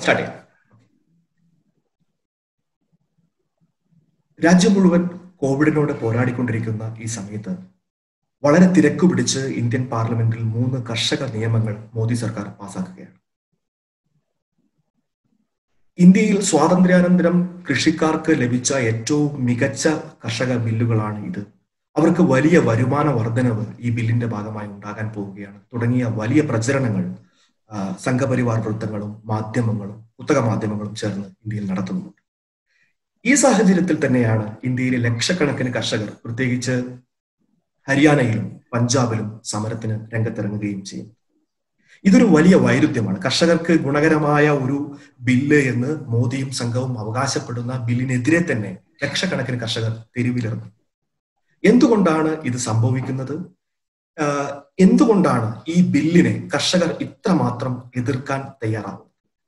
start ചെയ്യാം രാജ്യം മുഴുവൻ കോവിഡിനോട് പോരാടിക്കൊണ്ടിരിക്കുന്ന ഈ സമയത്ത് വളരെ തിരക്കു പിടിച്ച് ഇന്ത്യൻ പാർലമെന്റിൽ മൂന്ന് കർഷക നിയമങ്ങൾ മോദി സർക്കാർ പാസാക്കുകയാണ് ഇന്ത്യയിൽ സ്വാതന്ത്ര്യാനന്തരം കൃഷിക്കാർക്ക് ലഭിച്ച ഏറ്റവും മികച്ച കർഷക ബില്ലുകളാണ് ഇത് അവർക്ക് വലിയ വരുമാന വർധനവ് ഈ ബില്ലിന്റെ ഭാഗമായി ഉണ്ടാകാൻ പോവുകയാണ് തുടങ്ങിയ വലിയ പ്രചരണങ്ങൾ സംഘപരിവാർ വൃത്തങ്ങളും മാധ്യമങ്ങളും പുസ്തക മാധ്യമങ്ങളും ചേർന്ന് ഇന്ത്യയിൽ നടത്തുന്നുണ്ട് ഈ സാഹചര്യത്തിൽ തന്നെയാണ് ഇന്ത്യയിലെ ലക്ഷക്കണക്കിന് കർഷകർ പ്രത്യേകിച്ച് ഹരിയാനയിലും പഞ്ചാബിലും സമരത്തിന് രംഗത്തിറങ്ങുകയും ചെയ്യും ഇതൊരു വലിയ വൈരുദ്ധ്യമാണ് കർഷകർക്ക് ഗുണകരമായ ഒരു ബില്ല് എന്ന് മോദിയും സംഘവും അവകാശപ്പെടുന്ന ബില്ലിനെതിരെ തന്നെ ലക്ഷക്കണക്കിന് കർഷകർ തെരുവിലിറങ്ങും എന്തുകൊണ്ടാണ് ഇത് സംഭവിക്കുന്നത് എന്തുകൊണ്ടാണ് ഈ ബില്ലിനെ കർഷകർ ഇത്രമാത്രം എതിർക്കാൻ തയ്യാറാകുന്നത്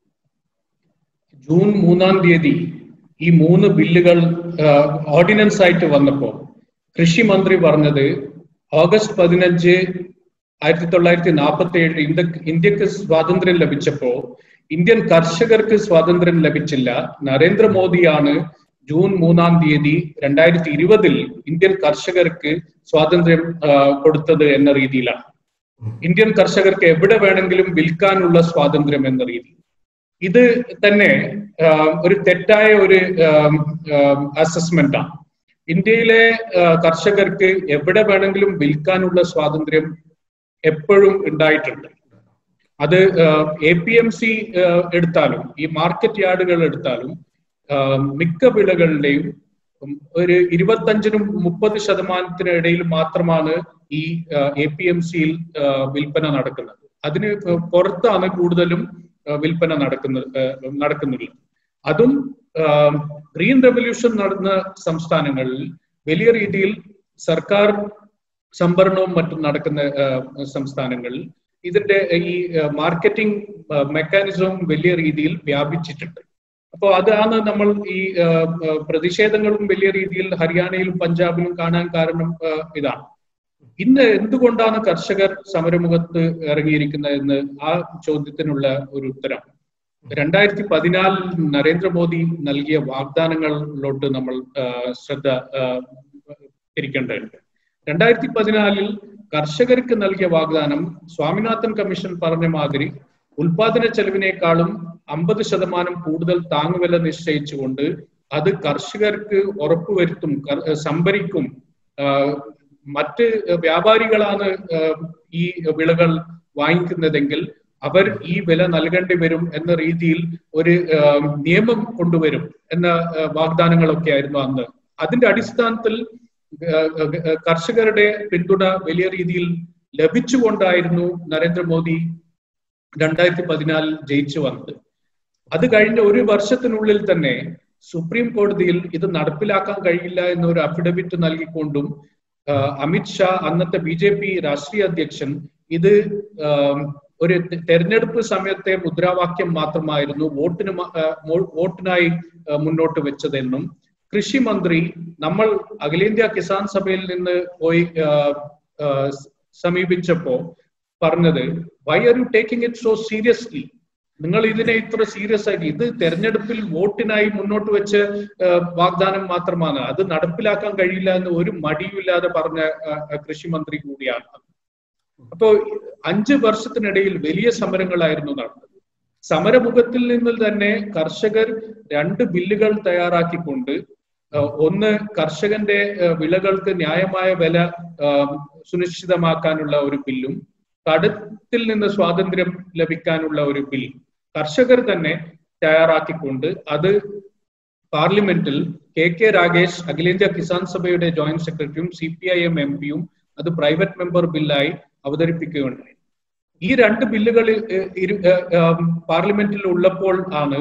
ജൂൺ മൂന്നാം തീയതി ഈ മൂന്ന് ബില്ലുകൾ ഓർഡിനൻസ് ആയിട്ട് വന്നപ്പോ കൃഷി മന്ത്രി പറഞ്ഞത് ഓഗസ്റ്റ് പതിനഞ്ച് ആയിരത്തി തൊള്ളായിരത്തി നാൽപ്പത്തി ഏഴ് ഇന്ത്യ ഇന്ത്യക്ക് സ്വാതന്ത്ര്യം ലഭിച്ചപ്പോ ഇന്ത്യൻ കർഷകർക്ക് സ്വാതന്ത്ര്യം ലഭിച്ചില്ല നരേന്ദ്രമോദിയാണ് ജൂൺ മൂന്നാം തീയതി രണ്ടായിരത്തി ഇരുപതിൽ ഇന്ത്യൻ കർഷകർക്ക് സ്വാതന്ത്ര്യം കൊടുത്തത് എന്ന രീതിയിലാണ് ഇന്ത്യൻ കർഷകർക്ക് എവിടെ വേണമെങ്കിലും വിൽക്കാനുള്ള സ്വാതന്ത്ര്യം എന്ന രീതി ഇത് തന്നെ ഒരു തെറ്റായ ഒരു അസസ്മെന്റാണ് ഇന്ത്യയിലെ കർഷകർക്ക് എവിടെ വേണമെങ്കിലും വിൽക്കാനുള്ള സ്വാതന്ത്ര്യം എപ്പോഴും ഉണ്ടായിട്ടുണ്ട് അത് എ പി എം സി എടുത്താലും ഈ മാർക്കറ്റ് യാർഡുകൾ എടുത്താലും മിക്ക വിളകളുടെയും ഒരു ഇരുപത്തഞ്ചിനും മുപ്പത് ശതമാനത്തിന് ഇടയിൽ മാത്രമാണ് ഈ എ പി എം സിയിൽ വിൽപ്പന നടക്കുന്നത് അതിന് പുറത്താണ് കൂടുതലും വിൽപ്പന നടക്കുന്നത് നടക്കുന്നുള്ളത് അതും ഗ്രീൻ റെവല്യൂഷൻ നടന്ന സംസ്ഥാനങ്ങളിൽ വലിയ രീതിയിൽ സർക്കാർ സംഭരണവും മറ്റും നടക്കുന്ന സംസ്ഥാനങ്ങളിൽ ഇതിന്റെ ഈ മാർക്കറ്റിംഗ് മെക്കാനിസവും വലിയ രീതിയിൽ വ്യാപിച്ചിട്ടുണ്ട് അപ്പോൾ അതാണ് നമ്മൾ ഈ പ്രതിഷേധങ്ങളും വലിയ രീതിയിൽ ഹരിയാനയിലും പഞ്ചാബിലും കാണാൻ കാരണം ഇതാണ് ഇന്ന് എന്തുകൊണ്ടാണ് കർഷകർ സമരമുഖത്ത് ഇറങ്ങിയിരിക്കുന്നതെന്ന് ആ ചോദ്യത്തിനുള്ള ഒരു ഉത്തരം രണ്ടായിരത്തി പതിനാലിൽ നരേന്ദ്രമോദി നൽകിയ വാഗ്ദാനങ്ങളിലോട്ട് നമ്മൾ ശ്രദ്ധ തിരിക്കേണ്ടതുണ്ട് രണ്ടായിരത്തി പതിനാലിൽ കർഷകർക്ക് നൽകിയ വാഗ്ദാനം സ്വാമിനാഥൻ കമ്മീഷൻ പറഞ്ഞ മാതിരി ഉൽപാദന ചെലവിനേക്കാളും അമ്പത് ശതമാനം കൂടുതൽ താങ്ങുവില നിശ്ചയിച്ചുകൊണ്ട് അത് കർഷകർക്ക് ഉറപ്പുവരുത്തും സംഭരിക്കും മറ്റ് വ്യാപാരികളാണ് ഈ വിളകൾ വാങ്ങിക്കുന്നതെങ്കിൽ അവർ ഈ വില നൽകേണ്ടി വരും എന്ന രീതിയിൽ ഒരു നിയമം കൊണ്ടുവരും എന്ന വാഗ്ദാനങ്ങളൊക്കെ ആയിരുന്നു അന്ന് അതിന്റെ അടിസ്ഥാനത്തിൽ കർഷകരുടെ പിന്തുണ വലിയ രീതിയിൽ ലഭിച്ചുകൊണ്ടായിരുന്നു നരേന്ദ്രമോദി രണ്ടായിരത്തി പതിനാലിൽ ജയിച്ചു വന്നത് അത് കഴിഞ്ഞ ഒരു വർഷത്തിനുള്ളിൽ തന്നെ സുപ്രീം കോടതിയിൽ ഇത് നടപ്പിലാക്കാൻ കഴിയില്ല എന്നൊരു അഫിഡവിറ്റ് നൽകിക്കൊണ്ടും അമിത് ഷാ അന്നത്തെ ബി ജെ പി രാഷ്ട്രീയ അധ്യക്ഷൻ ഇത് ഒരു തെരഞ്ഞെടുപ്പ് സമയത്തെ മുദ്രാവാക്യം മാത്രമായിരുന്നു വോട്ടിന് വോട്ടിനായി മുന്നോട്ട് വെച്ചതെന്നും കൃഷി മന്ത്രി നമ്മൾ അഖിലേന്ത്യാ കിസാൻ സഭയിൽ നിന്ന് പോയി സമീപിച്ചപ്പോ പറഞ്ഞത് why are you taking it so seriously നിങ്ങൾ ഇതിനെ ഇത്ര സീരിയസ് ആക്കി ഇത് തെരഞ്ഞെടുപ്പിൽ വോട്ടിനായി മുന്നോട്ട് വെച്ച വാഗ്ദാനം മാത്രമാണ് അത് നടപ്പിലാക്കാൻ കഴിയില്ല എന്ന് ഒരു മടിയുമില്ലാതെ പറഞ്ഞ കൃഷി മന്ത്രി കൂടിയാണ് അപ്പോ അഞ്ച് വർഷത്തിനിടയിൽ വലിയ സമരങ്ങളായിരുന്നു നടന്നത് സമരമുഖത്തിൽ നിന്ന് തന്നെ കർഷകർ രണ്ട് ബില്ലുകൾ തയ്യാറാക്കിക്കൊണ്ട് ഒന്ന് കർഷകന്റെ വിളകൾക്ക് ന്യായമായ വില സുനിശ്ചിതമാക്കാനുള്ള ഒരു ബില്ലും കടത്തിൽ നിന്ന് സ്വാതന്ത്ര്യം ലഭിക്കാനുള്ള ഒരു ബിൽ കർഷകർ തന്നെ തയ്യാറാക്കിക്കൊണ്ട് അത് പാർലമെന്റിൽ കെ കെ രാഗേഷ് അഖിലേന്ത്യാ കിസാൻ സഭയുടെ ജോയിന്റ് സെക്രട്ടറിയും C P I M M പിയും അത് പ്രൈവറ്റ് മെമ്പർ ബില്ലായി അവതരിപ്പിക്കുകയുണ്ടായി ഈ രണ്ട് ബില്ലുകൾ പാർലമെന്റിൽ ഉള്ളപ്പോൾ ആണ്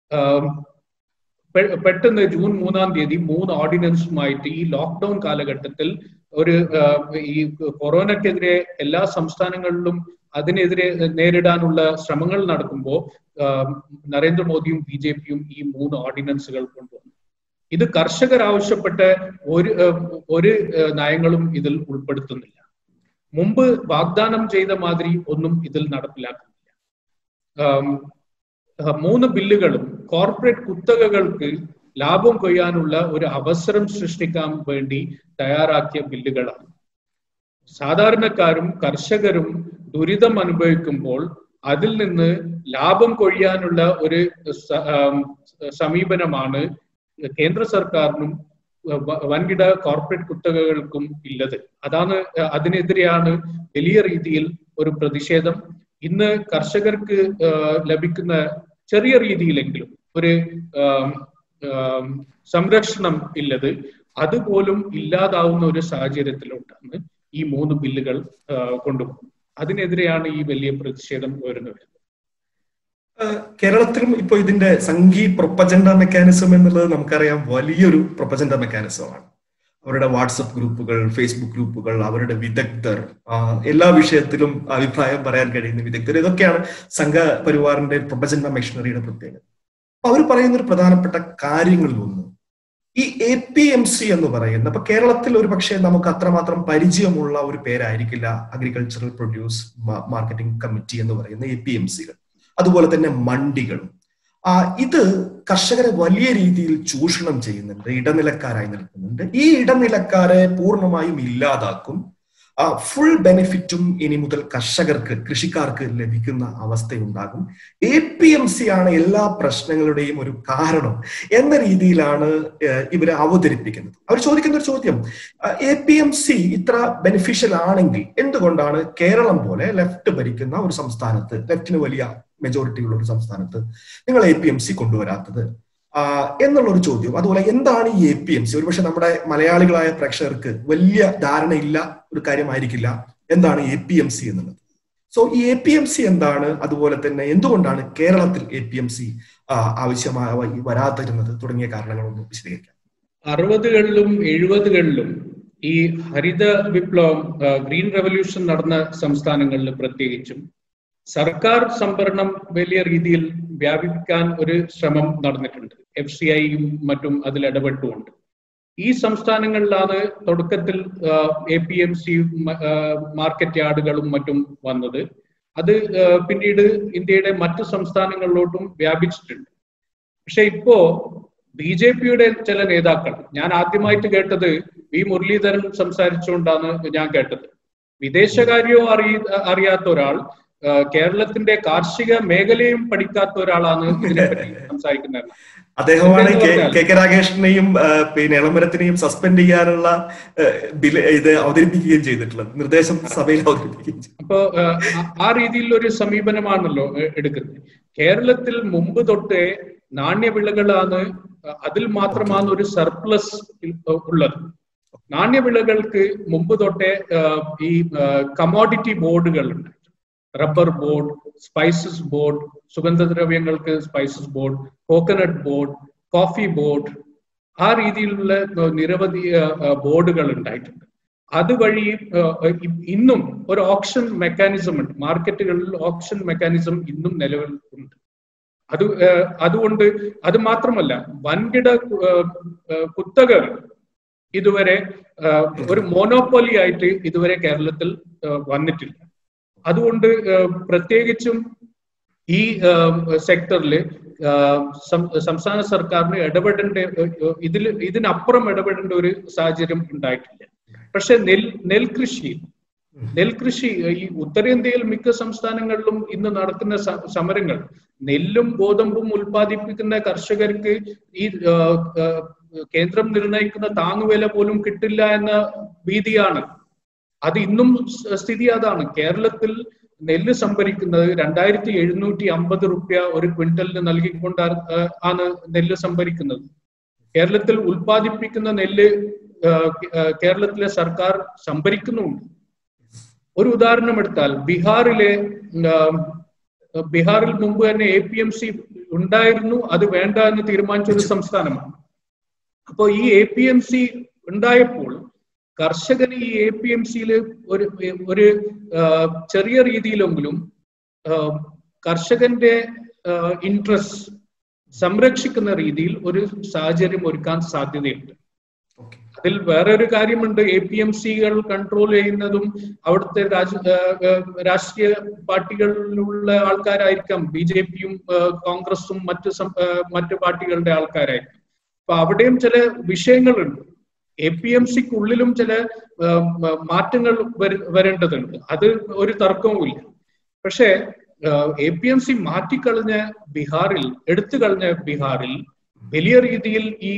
പെട്ടെന്ന് ജൂൺ മൂന്നാം തീയതി മൂന്ന് ഓർഡിനൻസുമായിട്ട് ഈ ലോക്ക്ഡൌൺ കാലഘട്ടത്തിൽ ഒരു ഈ കൊറോണക്കെതിരെ എല്ലാ സംസ്ഥാനങ്ങളിലും അതിനെതിരെ നേരിടാനുള്ള ശ്രമങ്ങൾ നടക്കുമ്പോൾ നരേന്ദ്രമോദിയും ബി ജെ പിയും ഈ മൂന്ന് ഓർഡിനൻസുകൾ കൊണ്ടുവന്നു ഇത് കർഷകർ ആവശ്യപ്പെട്ട ഒരു ഒരു നയങ്ങളും ഇതിൽ ഉൾപ്പെടുത്തുന്നില്ല മുമ്പ് വാഗ്ദാനം ചെയ്ത മാതിരി ഒന്നും ഇതിൽ നടപ്പിലാക്കുന്നില്ല മൂന്ന് ബില്ലുകളും കോർപ്പറേറ്റ് കുത്തകകൾക്ക് ലാഭം കൊയ്യാനുള്ള ഒരു അവസരം സൃഷ്ടിക്കാൻ വേണ്ടി തയ്യാറാക്കിയ ബില്ലുകളാണ് സാധാരണക്കാരും കർഷകരും ദുരിതം അനുഭവിക്കുമ്പോൾ അതിൽ നിന്ന് ലാഭം കൊഴിയാനുള്ള ഒരു സമീപനമാണ് കേന്ദ്ര സർക്കാരിനും വൻകിട കോർപ്പറേറ്റ് കുത്തകകൾക്കും ഇല്ലത് അതാണ് അതിനെതിരെയാണ് വലിയ രീതിയിൽ ഒരു പ്രതിഷേധം ഇന്ന് കർഷകർക്ക് ലഭിക്കുന്ന ചെറിയ രീതിയിലെങ്കിലും ഒരു സംരക്ഷണം ഇല്ലത് അതുപോലും ഇല്ലാതാവുന്ന ഒരു സാഹചര്യത്തിലോട്ടാണ് ഈ മൂന്ന് ബില്ലുകൾ കൊണ്ടുപോകുന്നത് അതിനെതിരെയാണ് ഈ വലിയ പ്രതിഷേധം ഉയർന്നു വരുന്നത് കേരളത്തിലും ഇപ്പൊ ഇതിന്റെ സംഘി പ്രൊപ്പജൻഡ മെക്കാനിസം എന്നുള്ളത് നമുക്കറിയാം വലിയൊരു പ്രൊപ്പജൻഡ മെക്കാനിസമാണ് അവരുടെ വാട്സപ്പ് ഗ്രൂപ്പുകൾ ഫേസ്ബുക്ക് ഗ്രൂപ്പുകൾ അവരുടെ വിദഗ്ധർ എല്ലാ വിഷയത്തിലും അഭിപ്രായം പറയാൻ കഴിയുന്ന വിദഗ്ധർ ഇതൊക്കെയാണ് സംഘപരിവാറിന്റെ പ്രൊപ്പജൻഡ മെഷീനറിയുടെ പ്രത്യേകത അവർ പറയുന്ന ഒരു പ്രധാനപ്പെട്ട കാര്യങ്ങളിൽ ഒന്ന് ഈ എ പി എം സി എന്ന് പറയുന്ന അപ്പൊ കേരളത്തിൽ ഒരു പക്ഷേ നമുക്ക് അത്രമാത്രം പരിചയമുള്ള ഒരു പേരായിരിക്കില്ല അഗ്രികൾച്ചറൽ പ്രൊഡ്യൂസ് മാർക്കറ്റിംഗ് കമ്മിറ്റി എന്ന് പറയുന്ന എ പി എം സികൾ അതുപോലെ തന്നെ മണ്ടികളും ആ ഇത് കർഷകരെ വലിയ രീതിയിൽ ചൂഷണം ചെയ്യുന്നുണ്ട് ഇടനിലക്കാരായി നിൽക്കുന്നുണ്ട് ഈ ഇടനിലക്കാരെ പൂർണ്ണമായും ഇല്ലാതാക്കും ഫുൾ ബെനിഫിറ്റും ഇനി മുതൽ കർഷകർക്ക് കൃഷിക്കാർക്ക് ലഭിക്കുന്ന അവസ്ഥയുണ്ടാകും എ പി എം സി ആണ് എല്ലാ പ്രശ്നങ്ങളുടെയും ഒരു കാരണം എന്ന രീതിയിലാണ് ഇവരെ അവതരിപ്പിക്കുന്നത് അവർ ചോദിക്കുന്ന ഒരു ചോദ്യം എ പി എം സി ഇത്ര ബെനിഫിഷ്യൽ ആണെങ്കിൽ എന്തുകൊണ്ടാണ് കേരളം പോലെ ലെഫ്റ്റ് ഭരിക്കുന്ന ഒരു സംസ്ഥാനത്ത് ലെഫ്റ്റിന് വലിയ മെജോറിറ്റി ഉള്ള ഒരു സംസ്ഥാനത്ത് നിങ്ങൾ എ പി എം സി കൊണ്ടുവരാത്തത് എന്നുള്ള ഒരു ചോദ്യം അതുപോലെ എന്താണ് ഈ എ പി എം സി ഒരുപക്ഷെ നമ്മുടെ മലയാളികളായ പ്രേക്ഷകർക്ക് വലിയ ധാരണയില്ല ഒരു കാര്യമായിരിക്കില്ല എന്താണ് എ പി എം സി എന്നുള്ളത് സോ ഈ എ പി എം സി എന്താണ് അതുപോലെ തന്നെ എന്തുകൊണ്ടാണ് കേരളത്തിൽ എ പി എം സി ആവശ്യമായ വരാതിരുന്നത് തുടങ്ങിയ കാരണങ്ങളൊന്നും വിശദീകരിക്കാം അറുപതുകളിലും എഴുപതുകളിലും ഈ ഹരിത വിപ്ലവം ഗ്രീൻ റവല്യൂഷൻ നടന്ന സംസ്ഥാനങ്ങളിൽ പ്രത്യേകിച്ചും സർക്കാർ സംഭരണം വലിയ രീതിയിൽ വ്യാപിപ്പിക്കാൻ ഒരു ശ്രമം നടന്നിട്ടുണ്ട് എഫ് സി ഐയും മറ്റും അതിൽ ഇടപെട്ടുകൊണ്ട് ഈ സംസ്ഥാനങ്ങളിലാണ് തുടക്കത്തിൽ A P M C market യാർഡുകളും മറ്റും വന്നത് അത് പിന്നീട് ഇന്ത്യയുടെ മറ്റു സംസ്ഥാനങ്ങളിലോട്ടും വ്യാപിച്ചിട്ടുണ്ട് പക്ഷെ ഇപ്പോ ബി ജെ പിയുടെ ചില നേതാക്കൾ ഞാൻ ആദ്യമായിട്ട് കേട്ടത് വി മുരളീധരൻ സംസാരിച്ചുകൊണ്ടാണ് ഞാൻ കേട്ടത് വിദേശകാര്യവും അറിയ അറിയാത്ത ഒരാൾ കേരളത്തിന്റെ കാർഷിക മേഖലയും പഠിക്കാത്ത ഒരാളാണ് ഇതിനെപ്പറ്റി സംസാരിക്കുന്നത് അദ്ദേഹമാണ് കെ കെ രാകേഷിനെയും പിന്നെ എളമരത്തിനെയും സസ്പെൻഡ് ചെയ്യാനുള്ള ബില് ഇത് അവതരിപ്പിക്കുകയും ചെയ്തിട്ടുള്ളത് നിർദ്ദേശം സഭയിൽ അവതരിപ്പിക്കുകയും അപ്പോ ആ രീതിയിലുള്ള ഒരു സമീപനമാണല്ലോ എടുക്കുന്നത് കേരളത്തിൽ മുമ്പ് തൊട്ടേ നാണ്യവിളകളാണ് അതിൽ മാത്രമാണ് ഒരു സർപ്ലസ് ഉള്ളത് നാണ്യവിളകൾക്ക് മുമ്പ് തൊട്ടേ ഈ കമോഡിറ്റി ബോർഡുകൾ ഉണ്ട് റബ്ബർ ബോർഡ് സ്പൈസസ് ബോർഡ് സുഗന്ധദ്രവ്യങ്ങൾക്ക് spices board coconut board coffee board ആ രീതിയിലുള്ള നിരവധി ബോർഡുകൾ ഉണ്ടായിട്ടുണ്ട് അതുവഴി ഇന്നും ഒരു ഓപ്ഷൻ മെക്കാനിസം ഉണ്ട് മാർക്കറ്റുകളിൽ ഓപ്ഷൻ മെക്കാനിസം ഇന്നും നിലവിൽ ഉണ്ട് അത് അതുകൊണ്ട് അത് മാത്രമല്ല വൻകിട കുത്തകർ ഇതുവരെ ഒരു മോണോപ്പൊലി ആയിട്ട് ഇതുവരെ കേരളത്തിൽ വന്നിട്ടില്ല അതുകൊണ്ട് പ്രത്യേകിച്ചും ഈ സെക്ടറിൽ സംസ്ഥാന സർക്കാരിന് ഇടപെടേണ്ട ഇതിൽ ഇതിനപ്പുറം ഇടപെടേണ്ട ഒരു സാഹചര്യം ഉണ്ടായിട്ടില്ല പക്ഷെ നെൽ നെൽകൃഷി നെൽകൃഷി ഈ ഉത്തരേന്ത്യയിൽ മിക്ക സംസ്ഥാനങ്ങളിലും ഇന്ന് നടക്കുന്ന സമരങ്ങൾ നെല്ലും ഗോതമ്പും ഉൽപ്പാദിപ്പിക്കുന്ന കർഷകർക്ക് ഈ കേന്ദ്രം നിർണയിക്കുന്ന താങ്ങുവില പോലും കിട്ടില്ല എന്ന ഭീതിയാണ് അത് ഇന്നും സ്ഥിതി അതാണ് കേരളത്തിൽ നെല്ല് സംഭരിക്കുന്നത് രണ്ടായിരത്തി എഴുന്നൂറ്റി അമ്പത് റുപ്യ ഒരു ക്വിന്റലിന് നൽകിക്കൊണ്ട് ആണ് നെല്ല് സംഭരിക്കുന്നത് കേരളത്തിൽ ഉൽപ്പാദിപ്പിക്കുന്ന നെല്ല് കേരളത്തിലെ സർക്കാർ സംഭരിക്കുന്നുണ്ട് ഒരു ഉദാഹരണം എടുത്താൽ ബീഹാറിലെ ബീഹാറിൽ മുമ്പ് തന്നെ എ പി എം സി ഉണ്ടായിരുന്നു അത് വേണ്ട എന്ന് തീരുമാനിച്ച ഒരു സംസ്ഥാനമാണ് അപ്പോൾ ഈ എ പി എം സി ഉണ്ടായപ്പോൾ കർഷകന് ഈ എ പി എം സിയിൽ ഒരു ഒരു ചെറിയ രീതിയിലെങ്കിലും കർഷകന്റെ ഇൻട്രസ്റ്റ് സംരക്ഷിക്കുന്ന രീതിയിൽ ഒരു സാഹചര്യം ഒരുക്കാൻ സാധ്യതയുണ്ട് അതിൽ വേറെ ഒരു കാര്യമുണ്ട് എ പി എം സികൾ കൺട്രോൾ ചെയ്യുന്നതും അവിടുത്തെ രാജ രാഷ്ട്രീയ പാർട്ടികളിലുള്ള ആൾക്കാരായിരിക്കാം ബി ജെ പിയും കോൺഗ്രസും മറ്റ് മറ്റ് പാർട്ടികളുടെ ആൾക്കാരായിരിക്കും അപ്പൊ അവിടെയും ചില വിഷയങ്ങളുണ്ട് എ പി എം സിക്കുള്ളിലും ചില മാറ്റങ്ങൾ വരേണ്ടതുണ്ട് അത് ഒരു തർക്കവുമില്ല പക്ഷേ എ പി എം സി മാറ്റിക്കളഞ്ഞ ബീഹാറിൽ എടുത്തു കളഞ്ഞ ബീഹാറിൽ വലിയ രീതിയിൽ ഈ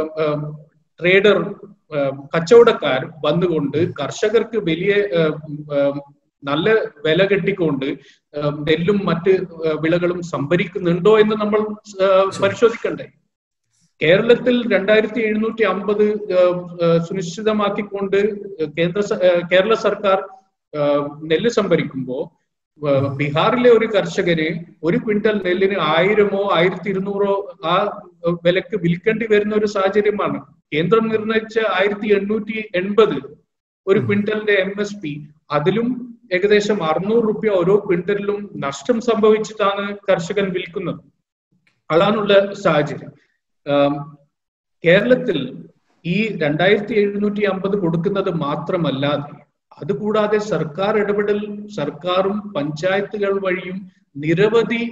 ട്രേഡർ കച്ചവടക്കാർ വന്നുകൊണ്ട് കർഷകർക്ക് വലിയ നല്ല വില കെട്ടിക്കൊണ്ട് നെല്ലും മറ്റ് വിളകളും സംഭരിക്കുന്നുണ്ടോ എന്ന് നമ്മൾ പരിശോധിക്കണ്ടേ കേരളത്തിൽ രണ്ടായിരത്തി എഴുന്നൂറ്റി അമ്പത് സുനിശ്ചിതമാക്കിക്കൊണ്ട് കേന്ദ്ര കേരള സർക്കാർ നെല്ല് സംഭരിക്കുമ്പോൾ ബീഹാറിലെ ഒരു കർഷകന് ഒരു ക്വിന്റൽ നെല്ലിന് ആയിരമോ ആയിരത്തി ഇരുന്നൂറോ ആ വിലക്ക് വിൽക്കേണ്ടി വരുന്ന ഒരു സാഹചര്യമാണ് കേന്ദ്രം നിർണയിച്ച ആയിരത്തി എണ്ണൂറ്റി എൺപത് ഒരു ക്വിന്റലിന്റെ എം എസ് പി അതിലും ഏകദേശം അറുന്നൂറ് റുപ്യ ഓരോ ക്വിന്റലിലും നഷ്ടം സംഭവിച്ചിട്ടാണ് കർഷകൻ വിൽക്കുന്നത് അതാണുള്ള സാഹചര്യം കേരളത്തിൽ ഈ രണ്ടായിരത്തി എഴുന്നൂറ്റി അമ്പത് കൊടുക്കുന്നത് മാത്രമല്ലാതെ അതുകൂടാതെ സർക്കാർ ഇടപെടൽ സർക്കാരും പഞ്ചായത്തുകൾ വഴിയും നിരവധി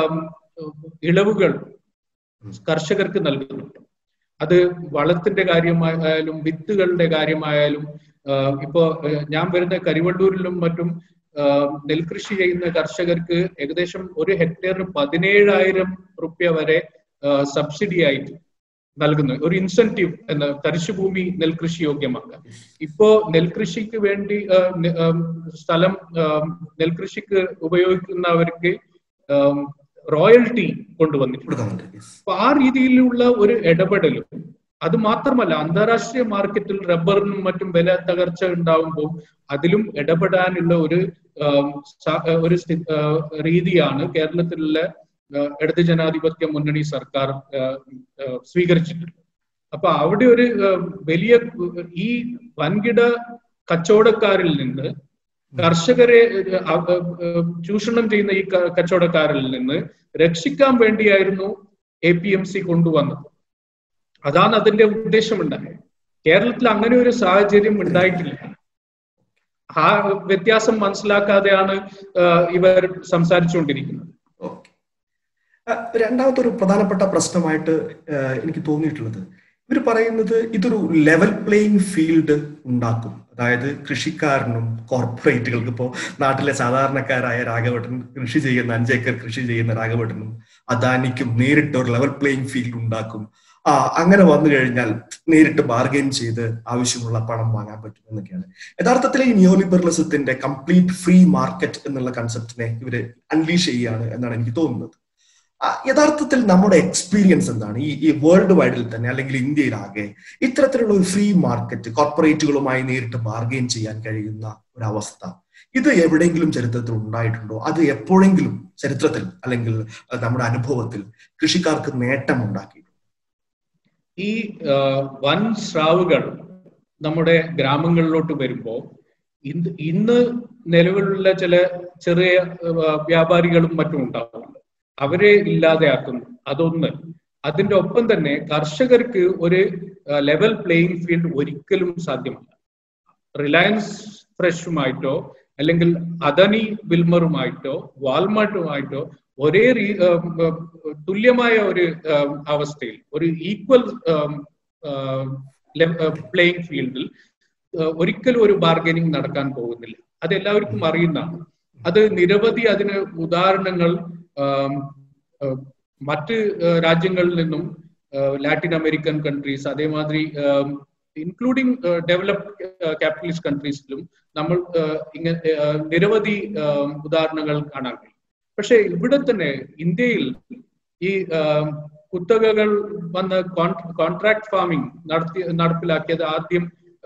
ഇളവുകൾ കർഷകർക്ക് നൽകുന്നുണ്ട് അത് വളത്തിന്റെ കാര്യമായാലും വിത്തുകളുടെ കാര്യമായാലും ഇപ്പോ ഞാൻ വരുന്ന കരിവള്ളൂരിലും മറ്റും നെൽകൃഷി ചെയ്യുന്ന കർഷകർക്ക് ഏകദേശം ഒരു ഹെക്ടറിന് പതിനേഴായിരം റുപ്യ വരെ സബ്സിഡി ആയിട്ട് നൽകുന്നു ഒരു ഇൻസെന്റീവ് എന്ന തരിശുഭൂമി നെൽകൃഷി യോഗ്യമാക്കാൻ ഇപ്പോ നെൽകൃഷിക്ക് വേണ്ടി സ്ഥലം നെൽകൃഷിക്ക് ഉപയോഗിക്കുന്നവർക്ക് റോയൽറ്റി കൊണ്ടുവന്നിട്ടുണ്ട് അപ്പൊ ആ രീതിയിലുള്ള ഒരു ഇടപെടലും അത് മാത്രമല്ല അന്താരാഷ്ട്രീയ മാർക്കറ്റിൽ റബ്ബറിനും മറ്റും വില തകർച്ച ഉണ്ടാവുമ്പോൾ അതിലും ഇടപെടാനുള്ള ഒരു ഒരു രീതിയാണ് കേരളത്തിലുള്ള ഇടത് ജനാധിപത്യ മുന്നണി സർക്കാർ സ്വീകരിച്ചിട്ടുണ്ട് അപ്പൊ അവിടെ ഒരു വലിയ ഈ വൻകിട കച്ചവടക്കാരിൽ നിന്ന് കർഷകരെ ചൂഷണം ചെയ്യുന്ന ഈ കച്ചവടക്കാരിൽ നിന്ന് രക്ഷിക്കാൻ വേണ്ടിയായിരുന്നു എ പി എം സി കൊണ്ടുവന്നത് അതാണ് അതിന്റെ ഉദ്ദേശമുണ്ടായത് കേരളത്തിൽ അങ്ങനെ ഒരു സാഹചര്യം ഉണ്ടായിട്ടില്ല ആ വ്യത്യാസം മനസ്സിലാക്കാതെയാണ് ഇവർ സംസാരിച്ചുകൊണ്ടിരിക്കുന്നത് രണ്ടാമത്തെ ഒരു പ്രധാനപ്പെട്ട പ്രശ്നമായിട്ട് എനിക്ക് തോന്നിയിട്ടുള്ളത് ഇവർ പറയുന്നത് ഇതൊരു ലെവൽ പ്ലേയിങ് ഫീൽഡ് ഉണ്ടാക്കും അതായത് കൃഷിക്കാരനും കോർപ്പറേറ്റുകൾക്ക് ഇപ്പോൾ നാട്ടിലെ സാധാരണക്കാരായ രാഘവട്ടൻ കൃഷി ചെയ്യുന്ന അഞ്ചേക്കർ കൃഷി ചെയ്യുന്ന രാഘവട്ടനും അദാനിക്കും നേരിട്ട് ഒരു ലെവൽ പ്ലേയിങ് ഫീൽഡ് ഉണ്ടാക്കും ആ അങ്ങനെ വന്നു കഴിഞ്ഞാൽ നേരിട്ട് ബാർഗെയിൻ ചെയ്ത് ആവശ്യമുള്ള പണം വാങ്ങാൻ പറ്റും എന്നൊക്കെയാണ് യഥാർത്ഥത്തിൽ ഈ നിയോ ലിബറലിസത്തിന്റെ കംപ്ലീറ്റ് ഫ്രീ മാർക്കറ്റ് എന്നുള്ള കൺസെപ്റ്റിനെ ഇവര് അൺലീഷ് ചെയ്യുകയാണ് എന്നാണ് എനിക്ക് തോന്നുന്നത് യഥാർത്ഥത്തിൽ നമ്മുടെ എക്സ്പീരിയൻസ് എന്താണ് ഈ ഈ വേൾഡ് വൈഡിൽ തന്നെ അല്ലെങ്കിൽ ഇന്ത്യയിലാകെ ഇത്തരത്തിലുള്ള ഒരു ഫ്രീ മാർക്കറ്റ് കോർപ്പറേറ്റുകളുമായി നേരിട്ട് ബാർഗെയിൻ ചെയ്യാൻ കഴിയുന്ന ഒരു അവസ്ഥ ഇത് എവിടെയെങ്കിലും ചരിത്രത്തിൽ ഉണ്ടായിട്ടുണ്ടോ അത് എപ്പോഴെങ്കിലും ചരിത്രത്തിൽ അല്ലെങ്കിൽ നമ്മുടെ അനുഭവത്തിൽ കൃഷിക്കാർക്ക് നേട്ടം ഉണ്ടാക്കിയിട്ടുണ്ടോ ഈ വൻ സ്രാവുകൾ നമ്മുടെ ഗ്രാമങ്ങളിലോട്ട് വരുമ്പോൾ ഇന്ന് ഇന്ന് നിലവിലുള്ള ചില ചെറിയ വ്യാപാരികളും മറ്റും ഉണ്ടാവുന്നുണ്ട് അവരെ ഇല്ലാതെയാക്കുന്നു അതൊന്ന് അതിന്റെ ഒപ്പം തന്നെ കർഷകർക്ക് ഒരു ലെവൽ പ്ലേയിങ് ഫീൽഡ് ഒരിക്കലും സാധ്യമല്ല റിലയൻസ് ഫ്രഷുമായിട്ടോ അല്ലെങ്കിൽ അദനി വിൽമറുമായിട്ടോ വാൾമാർട്ടുമായിട്ടോ ഒരേ തുല്യമായ ഒരു അവസ്ഥയിൽ ഒരു ഈക്വൽ പ്ലേയിങ് ഫീൽഡിൽ ഒരിക്കലും ഒരു ബാർഗനിങ് നടക്കാൻ പോകുന്നില്ല അത് എല്ലാവർക്കും അറിയുന്നതാണ് അത് നിരവധി അതിന് ഉദാഹരണങ്ങൾ മറ്റ് രാജ്യങ്ങളിൽ നിന്നും ലാറ്റിൻ അമേരിക്കൻ കൺട്രീസ് അതേമാതിരി ഇൻക്ലൂഡിങ് ഡെവലപ്ഡ് ക്യാപിറ്റലിസ്റ്റ് കൺട്രീസിലും നമ്മൾ ഇങ്ങനെ നിരവധി ഉദാഹരണങ്ങൾ കാണാൻ കഴിയും പക്ഷെ ഇവിടെ തന്നെ ഇന്ത്യയിൽ ഈ കുത്തകകൾ വന്ന കോൺട്രാക്ട് ഫാമിംഗ് നടത്തി നടപ്പിലാക്കിയത് ആദ്യം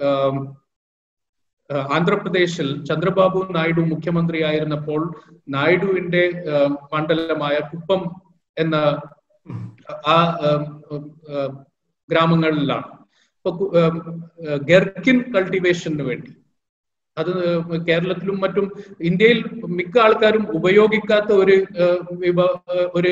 ആന്ധ്രാപ്രദേശിൽ ചന്ദ്രബാബു നായിഡു മുഖ്യമന്ത്രിയായിരുന്നപ്പോൾ നായിഡുവിന്റെ മണ്ഡലമായ കുപ്പം എന്ന ആ ഗ്രാമങ്ങളിലാണ് ഇപ്പൊ ഗർക്കിൻ കൾട്ടിവേഷന് വേണ്ടി അത് കേരളത്തിലും മറ്റും ഇന്ത്യയിൽ മിക്ക ആൾക്കാരും ഉപയോഗിക്കാത്ത ഒരു ഒരു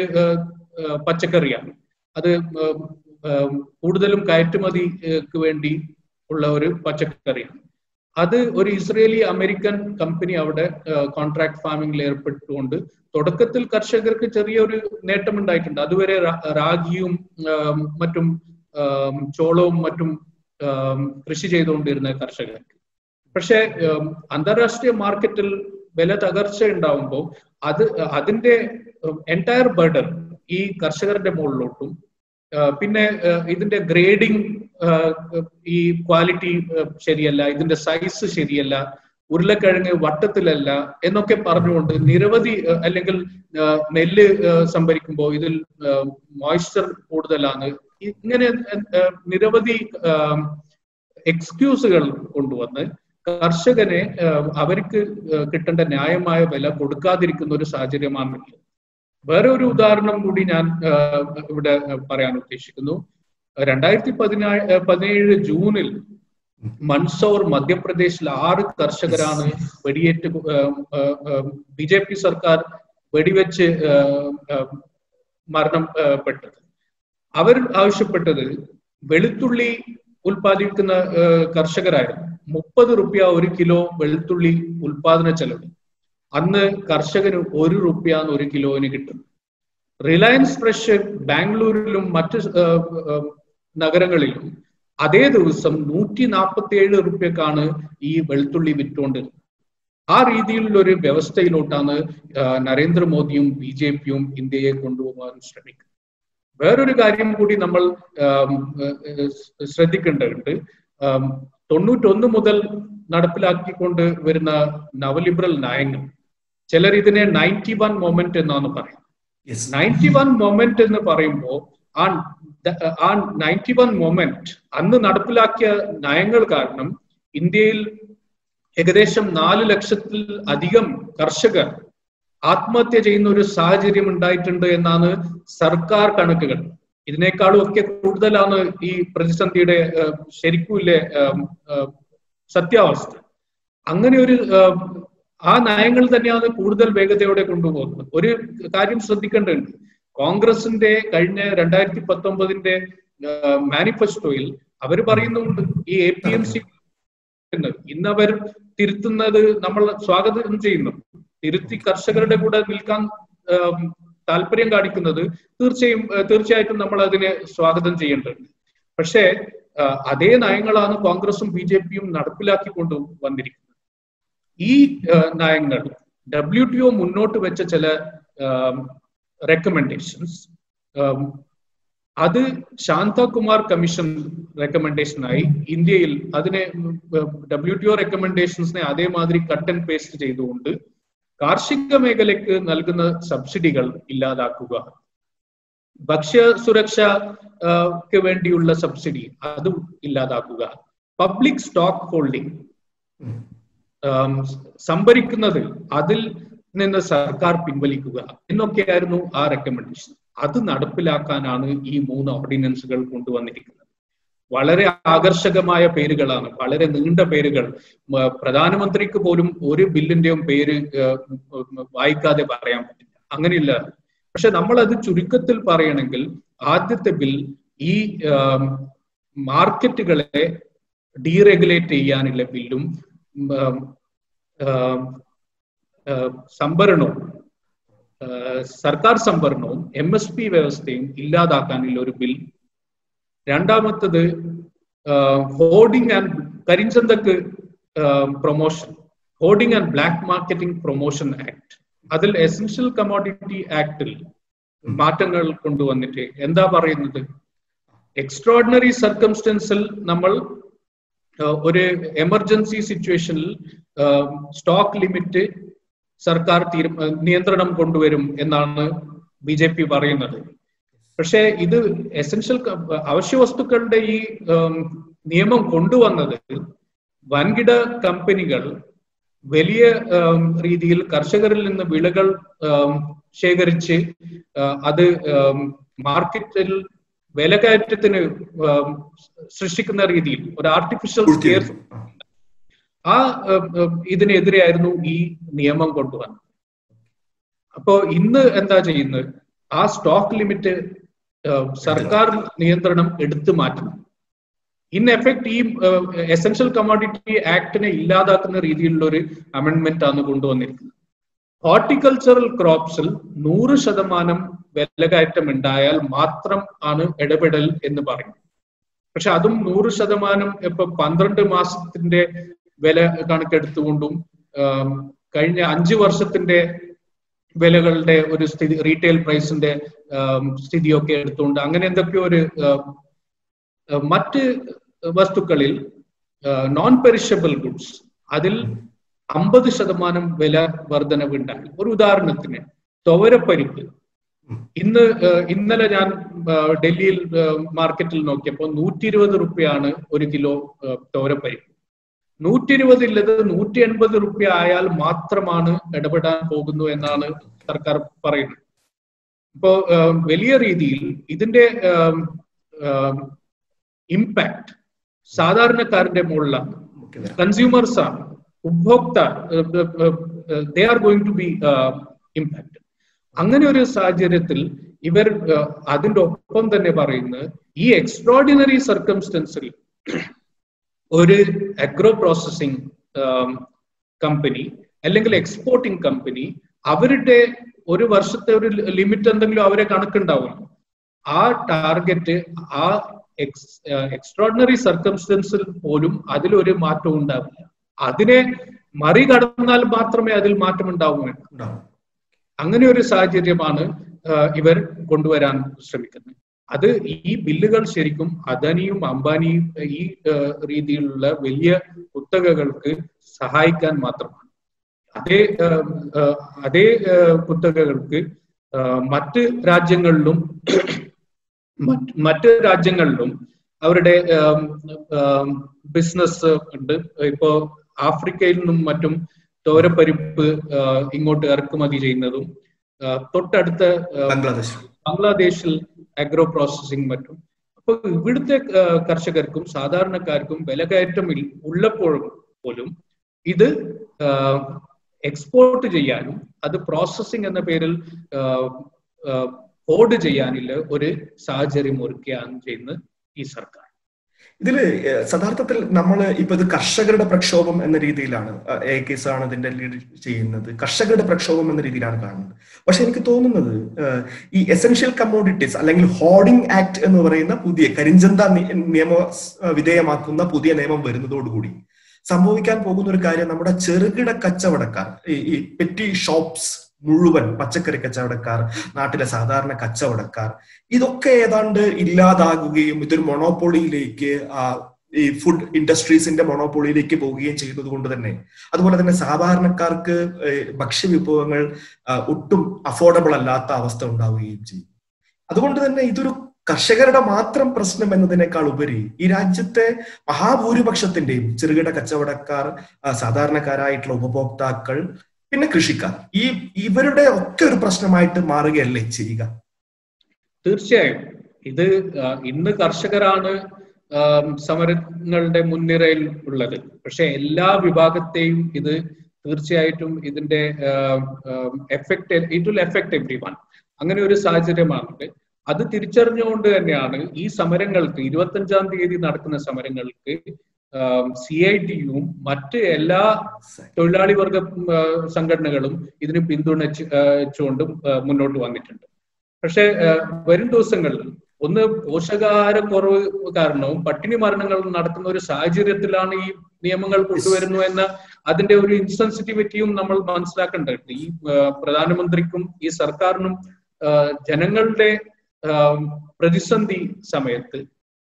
പച്ചക്കറിയാണ് അത് കൂടുതലും കയറ്റുമതിക്ക് വേണ്ടി ഉള്ള ഒരു പച്ചക്കറിയാണ് അത് ഒരു ഇസ്രേലി അമേരിക്കൻ കമ്പനി അവിടെ കോൺട്രാക്ട് ഫാമിംഗിൽ ഏർപ്പെട്ടുകൊണ്ട് തുടക്കത്തിൽ കർഷകർക്ക് ചെറിയൊരു നേട്ടം ഉണ്ടായിട്ടുണ്ട് അതുവരെ റാഗിയും മറ്റും ചോളവും മറ്റും കൃഷി ചെയ്തുകൊണ്ടിരുന്ന കർഷകർക്ക് പക്ഷേ അന്താരാഷ്ട്രീയ മാർക്കറ്റിൽ വില തകർച്ച ഉണ്ടാവുമ്പോൾ അത് അതിന്റെ എൻറ്റയർ ബർഡൻ ഈ കർഷകരുടെ മുകളിലോട്ടും പിന്നെ ഇതിന്റെ ഗ്രേഡിംഗ് ഈ ക്വാളിറ്റി ശരിയല്ല ഇതിന്റെ സൈസ് ശരിയല്ല ഉരുളക്കിഴങ്ങ് വട്ടത്തിലല്ല എന്നൊക്കെ പറഞ്ഞുകൊണ്ട് നിരവധി അല്ലെങ്കിൽ നെല്ല് സംഭരിക്കുമ്പോൾ ഇതിൽ മോയ്സ്ചർ കൂടുതലാണ് ഇങ്ങനെ നിരവധി എക്സ്ക്യൂസുകൾ കൊണ്ടുവന്ന് കർഷകനെ അവർക്ക് കിട്ടേണ്ട ന്യായമായ വില കൊടുക്കാതിരിക്കുന്ന ഒരു സാഹചര്യമാണ് വേറെ ഒരു ഉദാഹരണം കൂടി ഞാൻ ഇവിടെ പറയാൻ ഉദ്ദേശിക്കുന്നു രണ്ടായിരത്തി പതിനാല് പതിനേഴ് ജൂണിൽ മൻസോർ മധ്യപ്രദേശിൽ ആറ് കർഷകരാണ് വെടിയേറ്റ് ബി ജെ പി സർക്കാർ വെടിവെച്ച് മരണപ്പെട്ടത് അവർ ആവശ്യപ്പെട്ടത് വെളുത്തുള്ളി ഉൽപ്പാദിപ്പിക്കുന്ന കർഷകരായിരുന്നു മുപ്പത് റുപ്യ ഒരു കിലോ വെളുത്തുള്ളി ഉൽപാദന ചെലവ് അന്ന് കർഷകന് ഒരു റുപ്യ ഒരു കിലോന് കിട്ടും റിലയൻസ് ഫ്രഷ് ബാംഗ്ലൂരിലും മറ്റ് നഗരങ്ങളിലും അതേ ദിവസം നൂറ്റി നാൽപ്പത്തി ഏഴ് റുപ്യക്കാണ് ഈ വെളുത്തുള്ളി വിറ്റുകൊണ്ടിരുന്നത് ആ രീതിയിലുള്ള ഒരു വ്യവസ്ഥയിലോട്ടാണ് നരേന്ദ്രമോദിയും ബി ജെ പിയും ഇന്ത്യയെ കൊണ്ടുപോകാൻ ശ്രമിക്കുന്നത് വേറൊരു കാര്യം കൂടി നമ്മൾ ശ്രദ്ധിക്കേണ്ടതുണ്ട് തൊണ്ണൂറ്റൊന്ന് മുതൽ നടപ്പിലാക്കിക്കൊണ്ട് വരുന്ന നവലിബറൽ നയങ്ങൾ ചിലർ ഇതിനെ നയൻറ്റി വൺ മൊമെന്റ് എന്നാണ് പറയുന്നത് നയൻറ്റി വൺ മൊമെന്റ് എന്ന് പറയുമ്പോൾ ആ ആ നയൻറ്റി വൺ മൊമെന്റ് അന്ന് നടപ്പിലാക്കിയ നയങ്ങൾ കാരണം ഇന്ത്യയിൽ ഏകദേശം നാല് ലക്ഷത്തിൽ അധികം കർഷകർ ആത്മഹത്യ ചെയ്യുന്ന ഒരു സാഹചര്യം ഉണ്ടായിട്ടുണ്ട് എന്നാണ് സർക്കാർ കണക്കുകൾ ഇതിനേക്കാളും ഒക്കെ കൂടുതലാണ് ഈ പ്രതിസന്ധിയുടെ ശരിക്കുമില്ലേ സത്യാവസ്ഥ അങ്ങനെ ഒരു ആ നയങ്ങൾ തന്നെയാണ് കൂടുതൽ വേഗതയോടെ കൊണ്ടുപോകുന്നത് ഒരു കാര്യം ശ്രദ്ധിക്കേണ്ടതുണ്ട് കോൺഗ്രസിന്റെ കഴിഞ്ഞ രണ്ടായിരത്തി പത്തൊമ്പതിന്റെ മാനിഫെസ്റ്റോയിൽ അവർ പറയുന്നുണ്ട് ഈ എ പി എം സി ഇന്ന് അവർ തിരുത്തുന്നത് നമ്മൾ സ്വാഗതം ചെയ്യുന്നു തിരുത്തി കർഷകരുടെ കൂടെ നിൽക്കാൻ താല്പര്യം കാണിക്കുന്നത് തീർച്ചയായും തീർച്ചയായിട്ടും നമ്മൾ അതിനെ സ്വാഗതം ചെയ്യേണ്ടതുണ്ട് പക്ഷേ അതേ നയങ്ങളാണ് കോൺഗ്രസും ബി ജെ പിയും നടപ്പിലാക്കിക്കൊണ്ട് വന്നിരിക്കുന്നത് ഈ നയങ്ങൾ ഡബ്ല്യു ടി ഒ മുന്നോട്ട് വെച്ച ചില റെക്കമെൻഡേഷൻസ് അത് ശാന്തകുമാർ കമ്മീഷൻ റെക്കമെൻഡേഷനായി ഇന്ത്യയിൽ അതിനെ ഡബ്ല്യു ടി ഒ റെക്കമെൻഡേഷൻസിനെ അതേമാതിരി കട്ട് ആൻഡ് പേസ്റ്റ് ചെയ്തുകൊണ്ട് കാർഷിക മേഖലയ്ക്ക് നൽകുന്ന സബ്സിഡികൾ ഇല്ലാതാക്കുക ഭക്ഷ്യ സുരക്ഷയ്ക്ക് വേണ്ടിയുള്ള സബ്സിഡി അതും ഇല്ലാതാക്കുക പബ്ലിക് സ്റ്റോക്ക് ഹോൾഡിംഗ് സംഭരിക്കുന്നത് അതിൽ നിന്ന് സർക്കാർ പിൻവലിക്കുക എന്നൊക്കെയായിരുന്നു ആ റെക്കമെൻഡേഷൻ അത് നടപ്പിലാക്കാനാണ് ഈ മൂന്ന് ഓർഡിനൻസുകൾ കൊണ്ടുവന്നിരിക്കുന്നത് വളരെ ആകർഷകമായ പേരുകളാണ് വളരെ നീണ്ട പേരുകൾ പ്രധാനമന്ത്രിക്ക് പോലും ഒരു ബില്ലിന്റെയും പേര് വായിക്കാതെ പറയാൻ പറ്റില്ല അങ്ങനെയില്ല പക്ഷെ നമ്മൾ അത് ചുരുക്കത്തിൽ പറയണമെങ്കിൽ ആദ്യത്തെ ബിൽ ഈ മാർക്കറ്റുകളെ ഡീറെഗുലേറ്റ് ചെയ്യാനുള്ള ബില്ലും സംഭരണവും സർക്കാർ സംഭരണവും എം എസ് പി വ്യവസ്ഥയും ഇല്ലാതാക്കാനുള്ള ഒരു ബിൽ രണ്ടാമത്തത് ഹോർഡിംഗ് ആൻഡ് കരിഞ്ചന്തക്ക് promotion hoarding and black marketing promotion act അതിൽ എസെൻഷ്യൽ കമോഡിറ്റി ആക്ടിൽ മാറ്റങ്ങൾ കൊണ്ടുവന്നിട്ട് എന്താ പറയുന്നത് എക്സ്ട്രോർഡിനറി സർക്കംസ്റ്റൻസിൽ നമ്മൾ ഒരു എമർജൻസി സിറ്റുവേഷനിൽ സ്റ്റോക്ക് ലിമിറ്റ് സർക്കാർ തീരു നിയന്ത്രണം കൊണ്ടുവരും എന്നാണ് ബി ജെ പി പറയുന്നത് പക്ഷേ ഇത് എസെൻഷ്യൽ അവശ്യ വസ്തുക്കളുടെ ഈ നിയമം കൊണ്ടുവന്നത് വൻകിട കമ്പനികൾ വലിയ രീതിയിൽ കർഷകരിൽ നിന്ന് വിളകൾ ശേഖരിച്ച് അത് മാർക്കറ്റിൽ വിലകയറ്റത്തിന് സൃഷ്ടിക്കുന്ന രീതിയിൽ ഒരു ആർട്ടിഫിഷ്യൽ സ്കെയർ ആ ഇതിനെതിരെയായിരുന്നു ഈ നിയമം കൊണ്ടുവന്നത് അപ്പോ ഇന്ന് എന്താ ചെയ്യുന്നത് ആ സ്റ്റോക്ക് ലിമിറ്റ് സർക്കാർ നിയന്ത്രണം എടുത്തു മാറ്റണം ഇൻ എഫക്ട് ഈ എസെൻഷ്യൽ കമ്മോഡിറ്റി ആക്ടിനെ ഇല്ലാതാക്കുന്ന രീതിയിലുള്ള ഒരു അമെൻമെന്റ് ആണ് കൊണ്ടുവന്നിരിക്കുന്നത് ഹോർട്ടിക്കൾച്ചറൽ ക്രോപ്സിൽ നൂറ് ശതമാനം വിലകയറ്റം ഉണ്ടായാൽ മാത്രം ആണ് ഇടപെടൽ എന്ന് പറയും പക്ഷെ അതും നൂറ് ശതമാനം ഇപ്പൊ പന്ത്രണ്ട് മാസത്തിന്റെ വില കണക്കെടുത്തുകൊണ്ടും കഴിഞ്ഞ അഞ്ചു വർഷത്തിന്റെ വിലകളുടെ ഒരു സ്ഥിതി റീറ്റെയിൽ പ്രൈസിന്റെ സ്ഥിതിയൊക്കെ എടുത്തുകൊണ്ട് അങ്ങനെ എന്തൊക്കെയോ ഒരു മറ്റ് വസ്തുക്കളിൽ നോൺ പെരിഷബിൾ ഗുഡ്സ് അതിൽ അമ്പത് ശതമാനം വില വർധനവ് ഉണ്ടായി ഒരു ഉദാഹരണത്തിന് തുവരപ്പരിപ്പ് ഇന്ന് ഇന്നലെ ഞാൻ ഡൽഹിയിൽ മാർക്കറ്റിൽ നോക്കിയപ്പോൾ നൂറ്റി ഇരുപത് റുപ്യാണ് ഒരു കിലോ തുവരപ്പരിപ്പ് നൂറ്റി ഇരുപതില്ലത് നൂറ്റി എൺപത് റുപ്യ ആയാൽ മാത്രമാണ് ഇടപെടാൻ പോകുന്നു എന്നാണ് സർക്കാർ പറയുന്നത് ഇപ്പോ വലിയ രീതിയിൽ ഇതിന്റെ ഇമ്പാക്ട് സാധാരണക്കാരന്റെ മുകളിലാണ് കൺസ്യൂമേഴ്സ് ആണ് ഉപഭോക്ത they are going to be impact അങ്ങനെ ഒരു സാഹചര്യത്തിൽ ഇവർ അതിന്റെ ഒപ്പം തന്നെ പറയുന്നത് ഈ എക്സ്ട്രോഡിനറി സർക്കംസ്റ്റൻസിൽ ഒരു അഗ്രോ പ്രോസസ്സിംഗ് കമ്പനി അല്ലെങ്കിൽ എക്സ്പോർട്ടിംഗ് കമ്പനി അവരുടെ ഒരു വർഷത്തെ ഒരു ലിമിറ്റ് എന്തെങ്കിലും അവരെ കണക്കുണ്ടാവും ആ ടാർഗറ്റ് ആ എക്സ് എക്സ്ട്രോഡിനറി സർക്കംസ്റ്റൻസിൽ പോലും അതിലൊരു മാറ്റവും ഉണ്ടാവില്ല അതിനെ മറികടന്നാൽ മാത്രമേ അതിൽ മാറ്റം ഉണ്ടാവുകയുള്ളൂ അങ്ങനെ ഒരു സാഹചര്യമാണ് ഇവർ കൊണ്ടുവരാൻ ശ്രമിക്കുന്നത് അത് ഈ ബില്ലുകൾ ശരിക്കും അദാനിയും അംബാനിയും ഈ രീതിയിലുള്ള വലിയ കുത്തകകൾക്ക് സഹായിക്കാൻ മാത്രമാണ് അതേ അതേ കുത്തകകൾക്ക് മറ്റ് രാജ്യങ്ങളിലും മറ്റ് രാജ്യങ്ങളിലും അവരുടെ ബിസിനസ് ഉണ്ട് ഇപ്പോ ആഫ്രിക്കയിൽ നിന്നും മറ്റും തോരപ്പരിപ്പ് ഇങ്ങോട്ട് ഇറക്കുമതി ചെയ്യുന്നതും തൊട്ടടുത്ത ബംഗ്ലാദേശ് ബംഗ്ലാദേശിൽ അഗ്രോ പ്രോസസ്സിംഗ് മറ്റും അപ്പൊ ഇവിടുത്തെ കർഷകർക്കും സാധാരണക്കാർക്കും വിലകയറ്റം ഉള്ളപ്പോഴും പോലും ഇത് എക്സ്പോർട്ട് ചെയ്യാനും അത് പ്രോസസ്സിംഗ് എന്ന പേരിൽ ഹോൾഡ് ചെയ്യാനുള്ള ഒരു സാഹചര്യം ഒരുക്കുകയാണ് ചെയ്യുന്നത് ഈ സർക്കാർ ഇതില് യഥാർത്ഥത്തിൽ നമ്മൾ ഇപ്പൊ ഇത് കർഷകരുടെ പ്രക്ഷോഭം എന്ന രീതിയിലാണ് എ കേസ് ആണ് ഇതിന്റെ ലീഡ് ചെയ്യുന്നത് കർഷകരുടെ പ്രക്ഷോഭം എന്ന രീതിയിലാണ് കാണുന്നത് പക്ഷെ എനിക്ക് തോന്നുന്നത് ഈ എസെൻഷ്യൽ കമ്മോഡിറ്റീസ് അല്ലെങ്കിൽ ഹോർഡിംഗ് ആക്ട് എന്ന് പറയുന്ന പുതിയ കരിഞ്ചന്ത നിയമ വിധേയമാക്കുന്ന പുതിയ നിയമം വരുന്നതോടുകൂടി സംഭവിക്കാൻ പോകുന്ന ഒരു കാര്യം നമ്മുടെ ചെറുകിട കച്ചവടക്കാർ ഈ പെറ്റി ഷോപ്സ് മുഴുവൻ പച്ചക്കറി കച്ചവടക്കാർ നാട്ടിലെ സാധാരണ കച്ചവടക്കാർ ഇതൊക്കെ ഏതാണ്ട് ഇല്ലാതാകുകയും ഇതൊരു മൊണോപ്പൊളിയിലേക്ക് ഈ ഫുഡ് ഇൻഡസ്ട്രീസിന്റെ മൊണോപ്പൊളിയിലേക്ക് പോവുകയും ചെയ്യുന്നത് കൊണ്ട് തന്നെ അതുപോലെ തന്നെ സാധാരണക്കാർക്ക് ഭക്ഷ്യവിഭവങ്ങൾ ഒട്ടും അഫോർഡബിൾ അല്ലാത്ത അവസ്ഥ ഉണ്ടാവുകയും ചെയ്യും അതുകൊണ്ട് തന്നെ ഇതൊരു കർഷകരുടെ മാത്രം പ്രശ്നം എന്നതിനേക്കാൾ ഉപരി ഈ രാജ്യത്തെ മഹാഭൂരിപക്ഷത്തിന്റെയും ചെറുകിട കച്ചവടക്കാർ സാധാരണക്കാരായിട്ടുള്ള ഉപഭോക്താക്കൾ പിന്നെ കൃഷിക്കാർ ഈ ഇവരുടെ ഒക്കെ ഒരു പ്രശ്നമായിട്ട് മാറുകയല്ലേ ചെയ്യുക തീർച്ചയായും ഇത് ഇന്ന് കർഷകരാണ് സമരങ്ങളുടെ മുൻനിരയിൽ ഉള്ളത് പക്ഷെ എല്ലാ വിഭാഗത്തെയും ഇത് തീർച്ചയായിട്ടും ഇതിന്റെ effect it will effect everyone അങ്ങനെ ഒരു സാഹചര്യമാണ് അത് തിരിച്ചറിഞ്ഞുകൊണ്ട് തന്നെയാണ് ഈ സമരങ്ങൾക്ക് ഇരുപത്തഞ്ചാം തീയതി നടക്കുന്ന സമരങ്ങൾക്ക് സി ഐ ടിയും മറ്റ് എല്ലാ തൊഴിലാളി വർഗ സംഘടനകളും ഇതിന് പിന്തുണച്ചുകൊണ്ടും മുന്നോട്ട് വന്നിട്ടുണ്ട് പക്ഷെ വരും ദിവസങ്ങളിൽ ഒന്ന് പോഷകാഹാരക്കുറവ് കാരണവും പട്ടിണി മരണങ്ങൾ നടക്കുന്ന ഒരു സാഹചര്യത്തിലാണ് ഈ നിയമങ്ങൾ കൊണ്ടുവരുന്നു എന്ന അതിന്റെ ഒരു ഇൻസെൻസിറ്റിവിറ്റിയും നമ്മൾ മനസ്സിലാക്കേണ്ടതുണ്ട് ഈ പ്രധാനമന്ത്രിക്കും ഈ സർക്കാരിനും ജനങ്ങളുടെ പ്രതിസന്ധി സമയത്ത്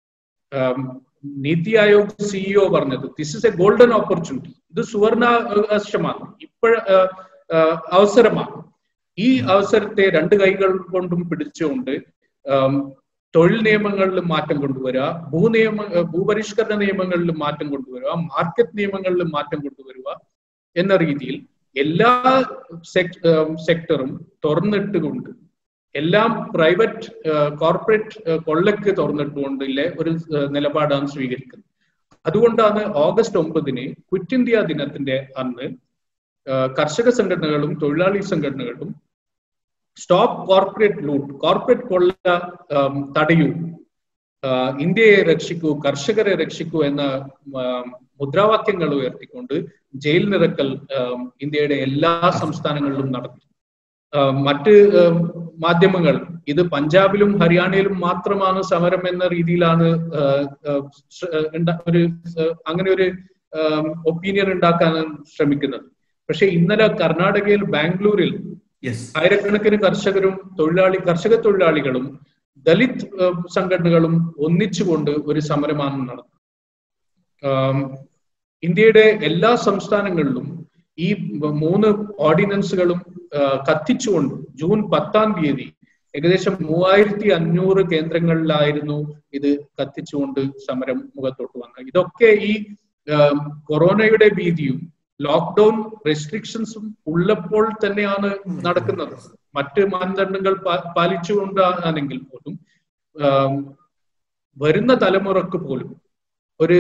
നീതി ആയോഗ് സിഇഒ പറഞ്ഞത് this is a golden opportunity ഇത് സുവർണാവകാശമാണ് ഇപ്പോഴ അവസരമാണ് ഈ അവസരത്തെ രണ്ട് കൈകൾ കൊണ്ടും പിടിച്ചുകൊണ്ട് തൊഴിൽ നിയമങ്ങളിൽ മാറ്റം കൊണ്ടുവരിക ഭൂനിയമ ഭൂപരിഷ്കരണ നിയമങ്ങളിൽ മാറ്റം കൊണ്ടുവരിക മാർക്കറ്റ് നിയമങ്ങളിൽ മാറ്റം കൊണ്ടുവരിക എന്ന രീതിയിൽ എല്ലാ സെക്ടറും തുറന്നിട്ടുകൊണ്ട് എല്ലാം പ്രൈവറ്റ് കോർപ്പറേറ്റ് കൊള്ളക്ക് തുറന്നിട്ടുകൊണ്ടില്ലേ ഒരു നിലപാടാണ് സ്വീകരിക്കുന്നത് അതുകൊണ്ടാണ് ഓഗസ്റ്റ് ഒമ്പതിന് ക്വിറ്റ് ഇന്ത്യ ദിനത്തിന്റെ അന്ന് കർഷക സംഘടനകളും തൊഴിലാളി സംഘടനകളും സ്റ്റോപ്പ് കോർപ്പറേറ്റ് ലൂട്ട് കോർപ്പറേറ്റ് കൊള്ള തടയൂ ഇന്ത്യയെ രക്ഷിക്കൂ കർഷകരെ രക്ഷിക്കൂ എന്ന മുദ്രാവാക്യങ്ങൾ ഉയർത്തിക്കൊണ്ട് ജയിൽ നിറക്കൽ ഇന്ത്യയുടെ എല്ലാ സംസ്ഥാനങ്ങളിലും നടത്തി മറ്റ് മാധ്യമങ്ങൾ ഇത് പഞ്ചാബിലും ഹരിയാനയിലും മാത്രമാണ് സമരം എന്ന രീതിയിലാണ് ഒരു അങ്ങനെ ഒരു ഒപ്പീനിയൻ ഉണ്ടാക്കാൻ ശ്രമിക്കുന്നത് പക്ഷെ ഇന്നലെ കർണാടകയിൽ ബാംഗ്ലൂരിൽ ആയിരക്കണക്കിന് കർഷകരും തൊഴിലാളി കർഷക തൊഴിലാളികളും ദലിത് സംഘടനകളും ഒന്നിച്ചുകൊണ്ട് ഒരു സമരമാണ് നടന്നത് ഇന്ത്യയുടെ എല്ലാ സംസ്ഥാനങ്ങളിലും ഈ മൂന്ന് ഓർഡിനൻസുകളും കത്തിച്ചുകൊണ്ട് ജൂൺ പത്താം തീയതി ഏകദേശം മൂവായിരത്തി അഞ്ഞൂറ് കേന്ദ്രങ്ങളിലായിരുന്നു ഇത് കത്തിച്ചുകൊണ്ട് സമരം മുഖത്തോട്ട് വന്നത് ഇതൊക്കെ ഈ കൊറോണയുടെ ഭീതിയും ലോക്ക്ഡൌൺ റെസ്ട്രിക്ഷൻസും ഉള്ളപ്പോൾ തന്നെയാണ് നടക്കുന്നത് മറ്റ് മാനദണ്ഡങ്ങൾ പാലിച്ചുകൊണ്ടാണെങ്കിൽ പോലും വരുന്ന തലമുറക്ക് പോലും ഒരു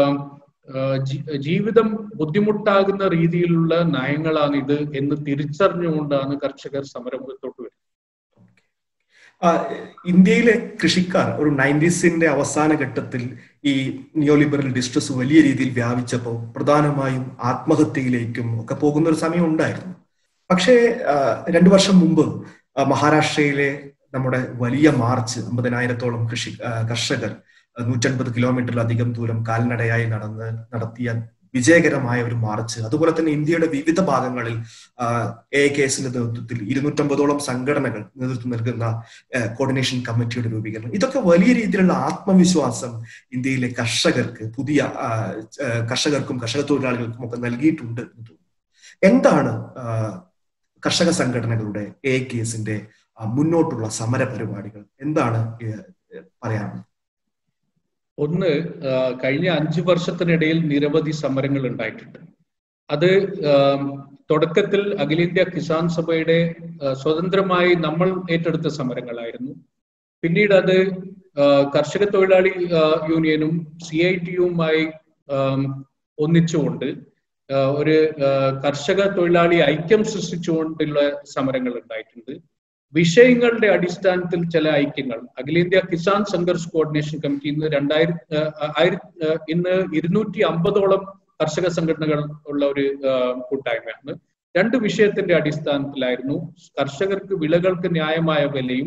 ജീവിതം ബുദ്ധിമുട്ടാകുന്ന രീതിയിലുള്ള നയങ്ങളാണ് ഇത് എന്ന് തിരിച്ചറിഞ്ഞുകൊണ്ടാണ് കർഷകർ സമരമുഖത്തോട്ട് വരുന്നത് ഇന്ത്യയിലെ കൃഷിക്കാർ ഒരു നയൻറ്റീസിന്റെ അവസാന ഘട്ടത്തിൽ ഈ നിയോലിബറൽ ഡിസ്ട്രസ് വലിയ രീതിയിൽ വ്യാപിച്ചപ്പോൾ പ്രധാനമായും ആത്മഹത്യയിലേക്കും ഒക്കെ പോകുന്ന ഒരു സമയം ഉണ്ടായിരുന്നു പക്ഷേ രണ്ടു വർഷം മുമ്പ് മഹാരാഷ്ട്രയിലെ നമ്മുടെ വലിയ മാർച്ച് അമ്പതിനായിരത്തോളം കൃഷി കർഷകർ നൂറ്റൻപത് കിലോമീറ്ററിലധികം ദൂരം കാൽനടയായി നടന്ന് നടത്തിയ വിജയകരമായ ഒരു മാർച്ച് അതുപോലെ തന്നെ ഇന്ത്യയുടെ വിവിധ ഭാഗങ്ങളിൽ എ കെ എസിന്റെ നേതൃത്വത്തിൽ ഇരുന്നൂറ്റമ്പതോളം സംഘടനകൾ നേതൃത്വം നൽകുന്ന കോർഡിനേഷൻ കമ്മിറ്റിയുടെ രൂപീകരണം ഇതൊക്കെ വലിയ രീതിയിലുള്ള ആത്മവിശ്വാസം ഇന്ത്യയിലെ കർഷകർക്ക് പുതിയ കർഷകർക്കും കർഷക തൊഴിലാളികൾക്കും ഒക്കെ നൽകിയിട്ടുണ്ട് എന്ന് തോന്നുന്നു എന്താണ് കർഷക സംഘടനകളുടെ എ കെ എസിന്റെ മുന്നോട്ടുള്ള സമര പരിപാടികൾ എന്താണ് പറയാനുള്ളത് ഒന്ന് കഴിഞ്ഞ അഞ്ചു വർഷത്തിനിടയിൽ നിരവധി സമരങ്ങൾ ഉണ്ടായിട്ടുണ്ട് അത് തുടക്കത്തിൽ അഖിലേന്ത്യാ കിസാൻ സഭയുടെ സ്വതന്ത്രമായി നമ്മൾ ഏറ്റെടുത്ത സമരങ്ങളായിരുന്നു പിന്നീട് അത് കർഷക തൊഴിലാളി യൂണിയനും സി ഐ ടിയുമായി ഒന്നിച്ചുകൊണ്ട് ഒരു കർഷക തൊഴിലാളി ഐക്യം സൃഷ്ടിച്ചുകൊണ്ടുള്ള സമരങ്ങൾ ഉണ്ടായിട്ടുണ്ട് വിഷയങ്ങളുടെ അടിസ്ഥാനത്തിൽ ചില ഐക്യങ്ങൾ അഖിലേന്ത്യാ കിസാൻ സംഘർഷ് കോർഡിനേഷൻ കമ്മിറ്റി ഇന്ന് രണ്ടായിരത്തി ഇന്ന് ഇരുന്നൂറ്റി അമ്പതോളം കർഷക സംഘടനകൾ ഉള്ള ഒരു കൂട്ടായ്മയാണ് രണ്ട് വിഷയത്തിന്റെ അടിസ്ഥാനത്തിലായിരുന്നു കർഷകർക്ക് വിളകൾക്ക് ന്യായമായ വിലയും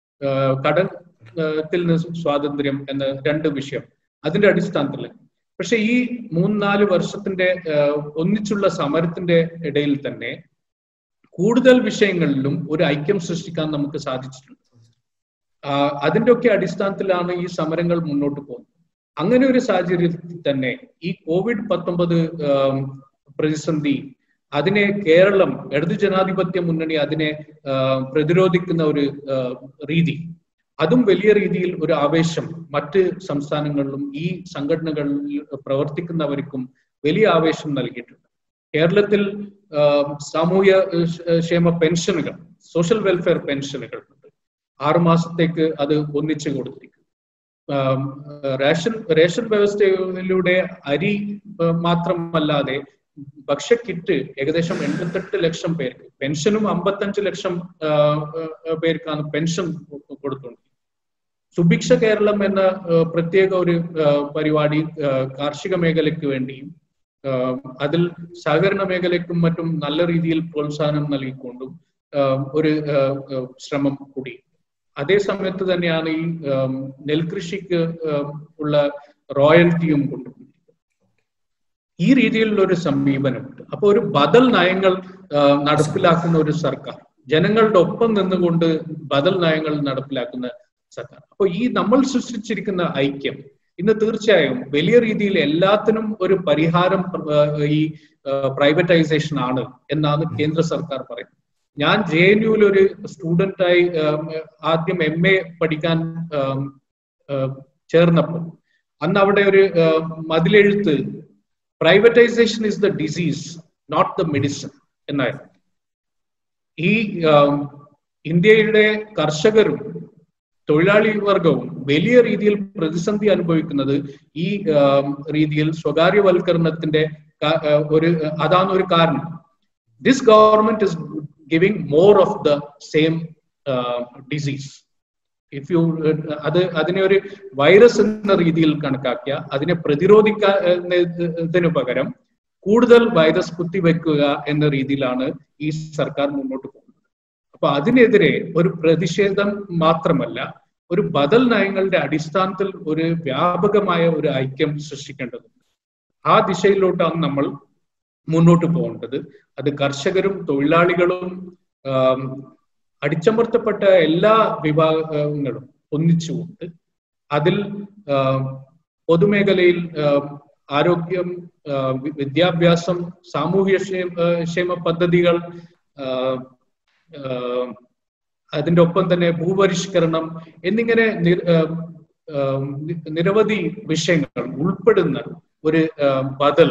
കടത്തിൽ നിന്ന് സ്വാതന്ത്ര്യം എന്ന രണ്ട് വിഷയം അതിന്റെ അടിസ്ഥാനത്തിൽ പക്ഷെ ഈ മൂന്നാല് വർഷത്തിന്റെ ഒന്നിച്ചുള്ള സമരത്തിന്റെ ഇടയിൽ തന്നെ കൂടുതൽ വിഷയങ്ങളിലും ഒരു ഐക്യം സൃഷ്ടിക്കാൻ നമുക്ക് സാധിച്ചിട്ടുണ്ട് അതിന്റെ ഒക്കെ അടിസ്ഥാനത്തിലാണ് ഈ സമരങ്ങൾ മുന്നോട്ട് പോകുന്നത് അങ്ങനെ ഒരു സാഹചര്യത്തിൽ തന്നെ ഈ കോവിഡ് പത്തൊമ്പത് പ്രതിസന്ധി അതിനെ കേരളം ഇടതു ജനാധിപത്യ മുന്നണി അതിനെ പ്രതിരോധിക്കുന്ന ഒരു രീതി അതും വലിയ രീതിയിൽ ഒരു ആവേശം മറ്റ് സംസ്ഥാനങ്ങളിലും ഈ സംഘടനകളിൽ പ്രവർത്തിക്കുന്നവർക്കും വലിയ ആവേശം നൽകിയിട്ടുണ്ട് കേരളത്തിൽ സാമൂഹ്യ ക്ഷേമ പെൻഷനുകൾ സോഷ്യൽ വെൽഫെയർ പെൻഷനുകൾ ഉണ്ട് ആറുമാസത്തേക്ക് അത് ഒന്നിച്ചു കൊടുത്തിരിക്കും റേഷൻ റേഷൻ വ്യവസ്ഥയിലൂടെ അരി മാത്രമല്ലാതെ ഭക്ഷ്യക്കിറ്റ് ഏകദേശം എൺപത്തെട്ട് ലക്ഷം പേർക്ക് പെൻഷനും അമ്പത്തഞ്ച് ലക്ഷം പേർക്കാണ് പെൻഷൻ കൊടുത്തുകൊണ്ട് സുഭിക്ഷ കേരളം എന്ന പ്രത്യേക ഒരു പരിപാടി കാർഷിക മേഖലയ്ക്ക് വേണ്ടിയും അതിൽ സഹകരണ മേഖലയ്ക്കും മറ്റും നല്ല രീതിയിൽ പ്രോത്സാഹനം നൽകിക്കൊണ്ടും ഒരു ശ്രമം കൂടി അതേ സമയത്ത് തന്നെയാണ് ഈ നെൽകൃഷിക്ക് ഉള്ള റോയൽറ്റിയും കൊണ്ടുപോകുന്നത് ഈ രീതിയിലുള്ള ഒരു സമീപനമുണ്ട് അപ്പൊ ഒരു ബദൽ നയങ്ങൾ നടപ്പിലാക്കുന്ന ഒരു സർക്കാർ ജനങ്ങളുടെ ഒപ്പം നിന്നുകൊണ്ട് ബദൽ നയങ്ങൾ നടപ്പിലാക്കുന്ന സർക്കാർ അപ്പൊ ഈ നമ്മൾ സൃഷ്ടിച്ചിരിക്കുന്ന ഐക്യം ഇന്ന് തീർച്ചയായും വലിയ രീതിയിൽ എല്ലാത്തിനും ഒരു പരിഹാരം ഈ പ്രൈവറ്റൈസേഷൻ ആണ് എന്നാണ് കേന്ദ്ര സർക്കാർ പറയുന്നത് ഞാൻ ജെ എൻ യുവിൽ ഒരു സ്റ്റുഡൻ്റായി ആദ്യം എം എ പഠിക്കാൻ ചേർന്നപ്പോൾ അന്ന് അവിടെ ഒരു മതിലെഴുത്ത് privatisation is the disease not the medicine എന്നായിരുന്നു ഈ ഇന്ത്യയുടെ കർഷകരും തൊഴിലാളി വർഗവും വലിയ രീതിയിൽ പ്രതിസന്ധി അനുഭവിക്കുന്നത് ഈ രീതിയിൽ സ്വകാര്യവൽക്കരണത്തിന്റെ ഒരു അതാണ് ഒരു കാരണം this government is giving more of the same disease if you അത് അതിനെ ഒരു വൈറസ് എന്ന രീതിയിൽ കണക്കാക്കിയ അതിനെ പ്രതിരോധിക്കുന്നതിന് പകരം കൂടുതൽ വൈറസ് കുത്തിവെക്കുക എന്ന രീതിയിലാണ് ഈ സർക്കാർ മുന്നോട്ട് പോകുന്നത് അപ്പൊ അതിനെതിരെ ഒരു പ്രതിഷേധം മാത്രമല്ല ഒരു ബദൽ നയങ്ങളുടെ അടിസ്ഥാനത്തിൽ ഒരു വ്യാപകമായ ഒരു ഐക്യം സൃഷ്ടിക്കേണ്ടതുണ്ട് ആ ദിശയിലോട്ടാണ് നമ്മൾ മുന്നോട്ട് പോകേണ്ടത് അത് കർഷകരും തൊഴിലാളികളും അടിച്ചമർത്തപ്പെട്ട എല്ലാ വിഭാഗങ്ങളും ഒന്നിച്ചുകൊണ്ട് അതിൽ പൊതുമേഖലയിൽ ആരോഗ്യം വിദ്യാഭ്യാസം സാമൂഹ്യ ക്ഷേമ പദ്ധതികൾ അതിന്റെ ഒപ്പം തന്നെ ഭൂപരിഷ്കരണം എന്നിങ്ങനെ നിരവധി വിഷയങ്ങൾ ഉൾപ്പെടുന്ന ഒരു ബദൽ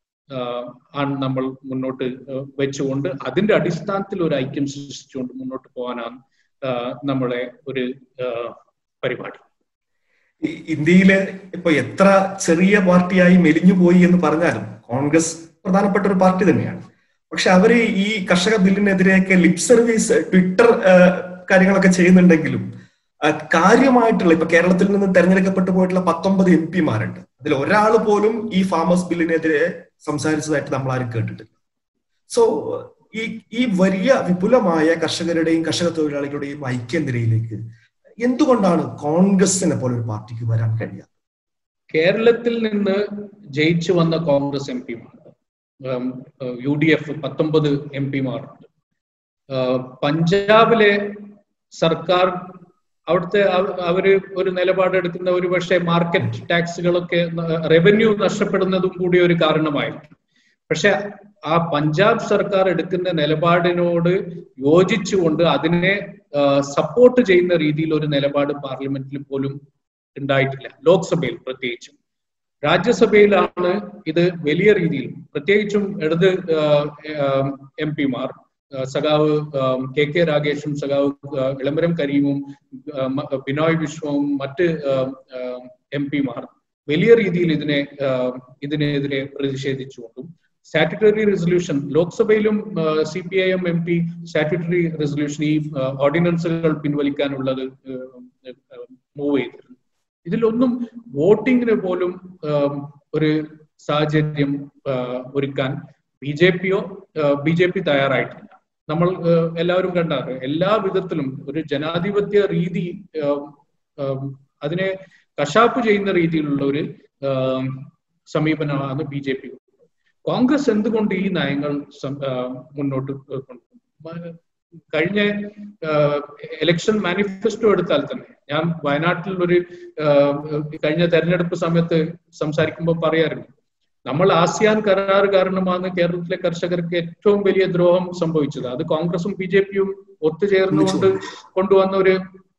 ആണ് നമ്മൾ മുന്നോട്ട് വെച്ചുകൊണ്ട് അതിന്റെ അടിസ്ഥാനത്തിൽ ഒരു ഐക്യം സൃഷ്ടിച്ചുകൊണ്ട് മുന്നോട്ട് പോകാനാണ് നമ്മളെ ഒരു പരിപാടി ഇന്ത്യയില് ഇപ്പൊ എത്ര ചെറിയ പാർട്ടിയായി മെലിഞ്ഞു പോയി എന്ന് പറഞ്ഞാലും കോൺഗ്രസ് പ്രധാനപ്പെട്ട ഒരു പാർട്ടി തന്നെയാണ് പക്ഷെ അവര് ഈ കർഷക ബില്ലിനെതിരെയൊക്കെ ലിപ് സർവീസ് ട്വിറ്റർ കാര്യങ്ങളൊക്കെ ചെയ്യുന്നുണ്ടെങ്കിലും കാര്യമായിട്ടുള്ള ഇപ്പൊ കേരളത്തിൽ നിന്ന് തെരഞ്ഞെടുക്കപ്പെട്ടു പോയിട്ടുള്ള പത്തൊമ്പത് എം പിമാരുണ്ട് അതിൽ ഒരാൾ പോലും ഈ ഫാമേഴ്സ് ബില്ലിനെതിരെ സംസാരിച്ചതായിട്ട് നമ്മൾ ആരും കേട്ടിട്ടില്ല സോ ഈ ഈ വലിയ വിപുലമായ കർഷകരുടെയും കർഷക തൊഴിലാളികളുടെയും ഐക്യനിരയിലേക്ക് എന്തുകൊണ്ടാണ് കോൺഗ്രസിനെ പോലെ ഒരു പാർട്ടിക്ക് വരാൻ കഴിയാത്തത് കേരളത്തിൽ നിന്ന് ജയിച്ചു വന്ന കോൺഗ്രസ് എം പിമാർ യു ഡി എഫ് പത്തൊമ്പത് എം പിമാരുണ്ട് പഞ്ചാബിലെ സർക്കാർ അവിടുത്തെ അവര് ഒരു നിലപാടെടുക്കുന്ന ഒരു പക്ഷേ മാർക്കറ്റ് ടാക്സുകളൊക്കെ റവന്യൂ നഷ്ടപ്പെടുന്നതും കൂടി ഒരു കാരണമായിരിക്കും പക്ഷെ ആ പഞ്ചാബ് സർക്കാർ എടുക്കുന്ന നിലപാടിനോട് യോജിച്ചുകൊണ്ട് അതിനെ സപ്പോർട്ട് ചെയ്യുന്ന രീതിയിൽ ഒരു നിലപാട് പാർലമെന്റിൽ പോലും ഉണ്ടായിട്ടില്ല ലോക്സഭയിൽ പ്രത്യേകിച്ചും രാജ്യസഭയിലാണ് ഇത് വലിയ രീതിയിൽ പ്രത്യേകിച്ചും ഇടത് എം പിമാർ സഖാവ് കെ കെ രാഗേഷും സഖാവ് ഇളമരം കരീമും ബിനോയ് വിശ്വവും മറ്റ് എം പിമാർ വലിയ രീതിയിൽ ഇതിനെ ഇതിനെതിരെ പ്രതിഷേധിച്ചുകൊണ്ടും സ്റ്റാറ്റുട്ടറി റെസൊല്യൂഷൻ ലോക്സഭയിലും C P I M M P statutory resolution ഈ ഓർഡിനൻസുകൾ പിൻവലിക്കാനുള്ളത് മൂവ് ചെയ്തിരുന്നു ഇതിലൊന്നും വോട്ടിങ്ങിന് പോലും ഒരു സാഹചര്യം ഒരുക്കാൻ ബി ജെ പിയോ ബി ജെ പി തയ്യാറായിട്ടില്ല നമ്മൾ എല്ലാവരും കണ്ടാറ് എല്ലാ വിധത്തിലും ഒരു ജനാധിപത്യ രീതി അതിനെ കശാപ്പ് ചെയ്യുന്ന രീതിയിലുള്ള ഒരു സമീപനമാണ് ബി ജെ പി കോൺഗ്രസ് എന്തുകൊണ്ട് ഈ നയങ്ങൾ മുന്നോട്ട് കൊണ്ടു കഴിഞ്ഞ ഇലക്ഷൻ മാനിഫെസ്റ്റോ എടുത്താൽ തന്നെ ഞാൻ വയനാട്ടിൽ ഒരു കഴിഞ്ഞ തെരഞ്ഞെടുപ്പ് സമയത്ത് സംസാരിക്കുമ്പോൾ പറയാറുണ്ട് നമ്മൾ ആസിയാൻ കരാർ കാരണമാണ് കേരളത്തിലെ കർഷകർക്ക് ഏറ്റവും വലിയ ദ്രോഹം സംഭവിച്ചത് അത് കോൺഗ്രസും ബി ജെ പിയും ഒത്തുചേർന്നുകൊണ്ട് കൊണ്ടുവന്ന ഒരു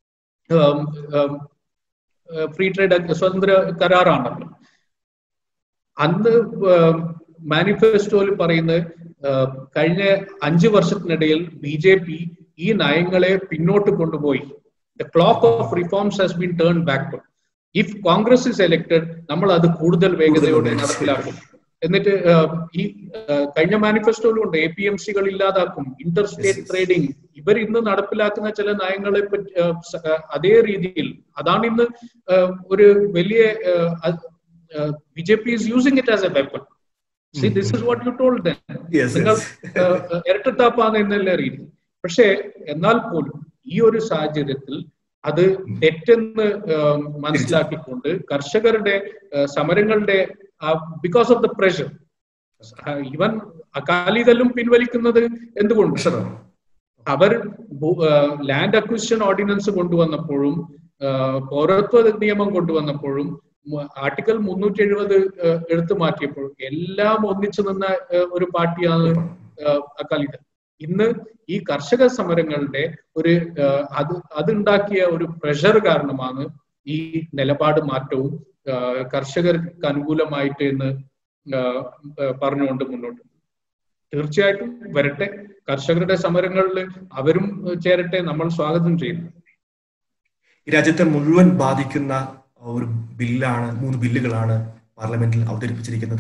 ഫ്രീ ട്രേഡ് സ്വതന്ത്ര കരാറാണല്ലോ അന്ന് മാനിഫെസ്റ്റോയിൽ പറയുന്നത് കഴിഞ്ഞ അഞ്ചു വർഷത്തിനിടയിൽ ബി ജെ പി ഈ നയങ്ങളെ പിന്നോട്ട് കൊണ്ടുപോയി the clock of reforms has been turn backward if Congress is elected നമ്മൾ അത് കൂടുതൽ വേഗതയോടെ നടപ്പിലാക്കും എന്നിട്ട് ഈ കഴിഞ്ഞ മാനിഫെസ്റ്റോയിലുണ്ട് എ പി എം സികൾ ഇല്ലാതാക്കും ഇന്റർ സ്റ്റേറ്റ് ട്രേഡിംഗ് ഇവർ ഇന്ന് നടപ്പിലാക്കുന്ന ചില നയങ്ങളെ പറ്റി അതേ രീതിയിൽ അതാണ് ഇന്ന് ഒരു വലിയ B J P is using it as a weapon see this is what you told then നിങ്ങൾ ഇരട്ടത്താപ്പാണ് എന്നല്ല രീതി പക്ഷേ എന്നാൽ പോലും ഈ ഒരു സാഹചര്യത്തിൽ അത് തെറ്റെന്ന് മനസ്സിലാക്കിക്കൊണ്ട് കർഷകരുടെ സമരങ്ങളുടെ because of the pressure even അകാലിദളും പിൻവലിക്കുന്നത് എന്തുകൊണ്ട് അവർ ലാൻഡ് അക്വിസിഷൻ ഓർഡിനൻസ് കൊണ്ടുവന്നപ്പോഴും പൗരത്വ നിയമം കൊണ്ടുവന്നപ്പോഴും ആർട്ടിക്കൽ മുന്നൂറ്റി എഴുപത് എടുത്തു മാറ്റിയപ്പോൾ എല്ലാം ഒന്നിച്ചു നിന്ന ഒരു പാർട്ടിയാണ് അകാലിദൾ ഇന്ന് ഈ കർഷക സമരങ്ങളുടെ ഒരു അത് അതുണ്ടാക്കിയ ഒരു പ്രഷർ കാരണമാണ് ഈ നിലപാട് മാറ്റവും കർഷകർക്ക് അനുകൂലമായിട്ട് എന്ന് പറഞ്ഞുകൊണ്ട് മുന്നോട്ട് തീർച്ചയായിട്ടും വരട്ടെ കർഷകരുടെ സമരങ്ങളിൽ അവരും ചേരട്ടെ നമ്മൾ സ്വാഗതം ചെയ്യുന്നു രാജ്യത്തെ മുഴുവൻ ബാധിക്കുന്ന ഒരു ബില്ലാണ് മൂന്ന് ബില്ലുകളാണ് പാർലമെന്റിൽ അവതരിപ്പിച്ചിരിക്കുന്നത്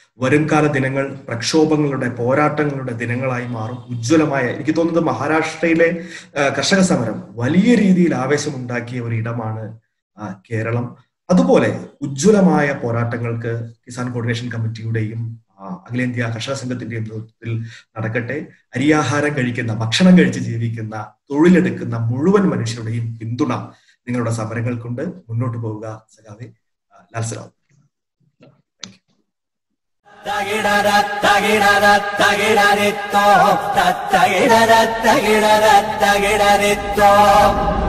വരുംകാല ദിനങ്ങൾ പ്രക്ഷോഭങ്ങളുടെ പോരാട്ടങ്ങളുടെ ദിനങ്ങളായി മാറും ഉജ്ജ്വലമായ എനിക്ക് തോന്നുന്നത് മഹാരാഷ്ട്രയിലെ കർഷക സമരം വലിയ രീതിയിൽ ആവേശമുണ്ടാക്കിയ ഒരു ഇടമാണ് കേരളം അതുപോലെ ഉജ്ജ്വലമായ പോരാട്ടങ്ങൾക്ക് കിസാൻ കോർഡിനേഷൻ കമ്മിറ്റിയുടെയും അഖിലേന്ത്യാ കർഷക സംഘത്തിന്റെയും നേതൃത്വത്തിൽ നടക്കട്ടെ അരിയാഹാരം കഴിക്കുന്ന ഭക്ഷണം കഴിച്ച് ജീവിക്കുന്ന തൊഴിലെടുക്കുന്ന മുഴുവൻ മനുഷ്യരുടെയും പിന്തുണ നിങ്ങളുടെ സമരങ്ങൾക്കുണ്ട് മുന്നോട്ട് പോവുക സഖാവെ ലാൽസലാം തകിടര തകിടര തകിടരിത്തോ തത്തകിടര തകിടര തകിടരിത്തോ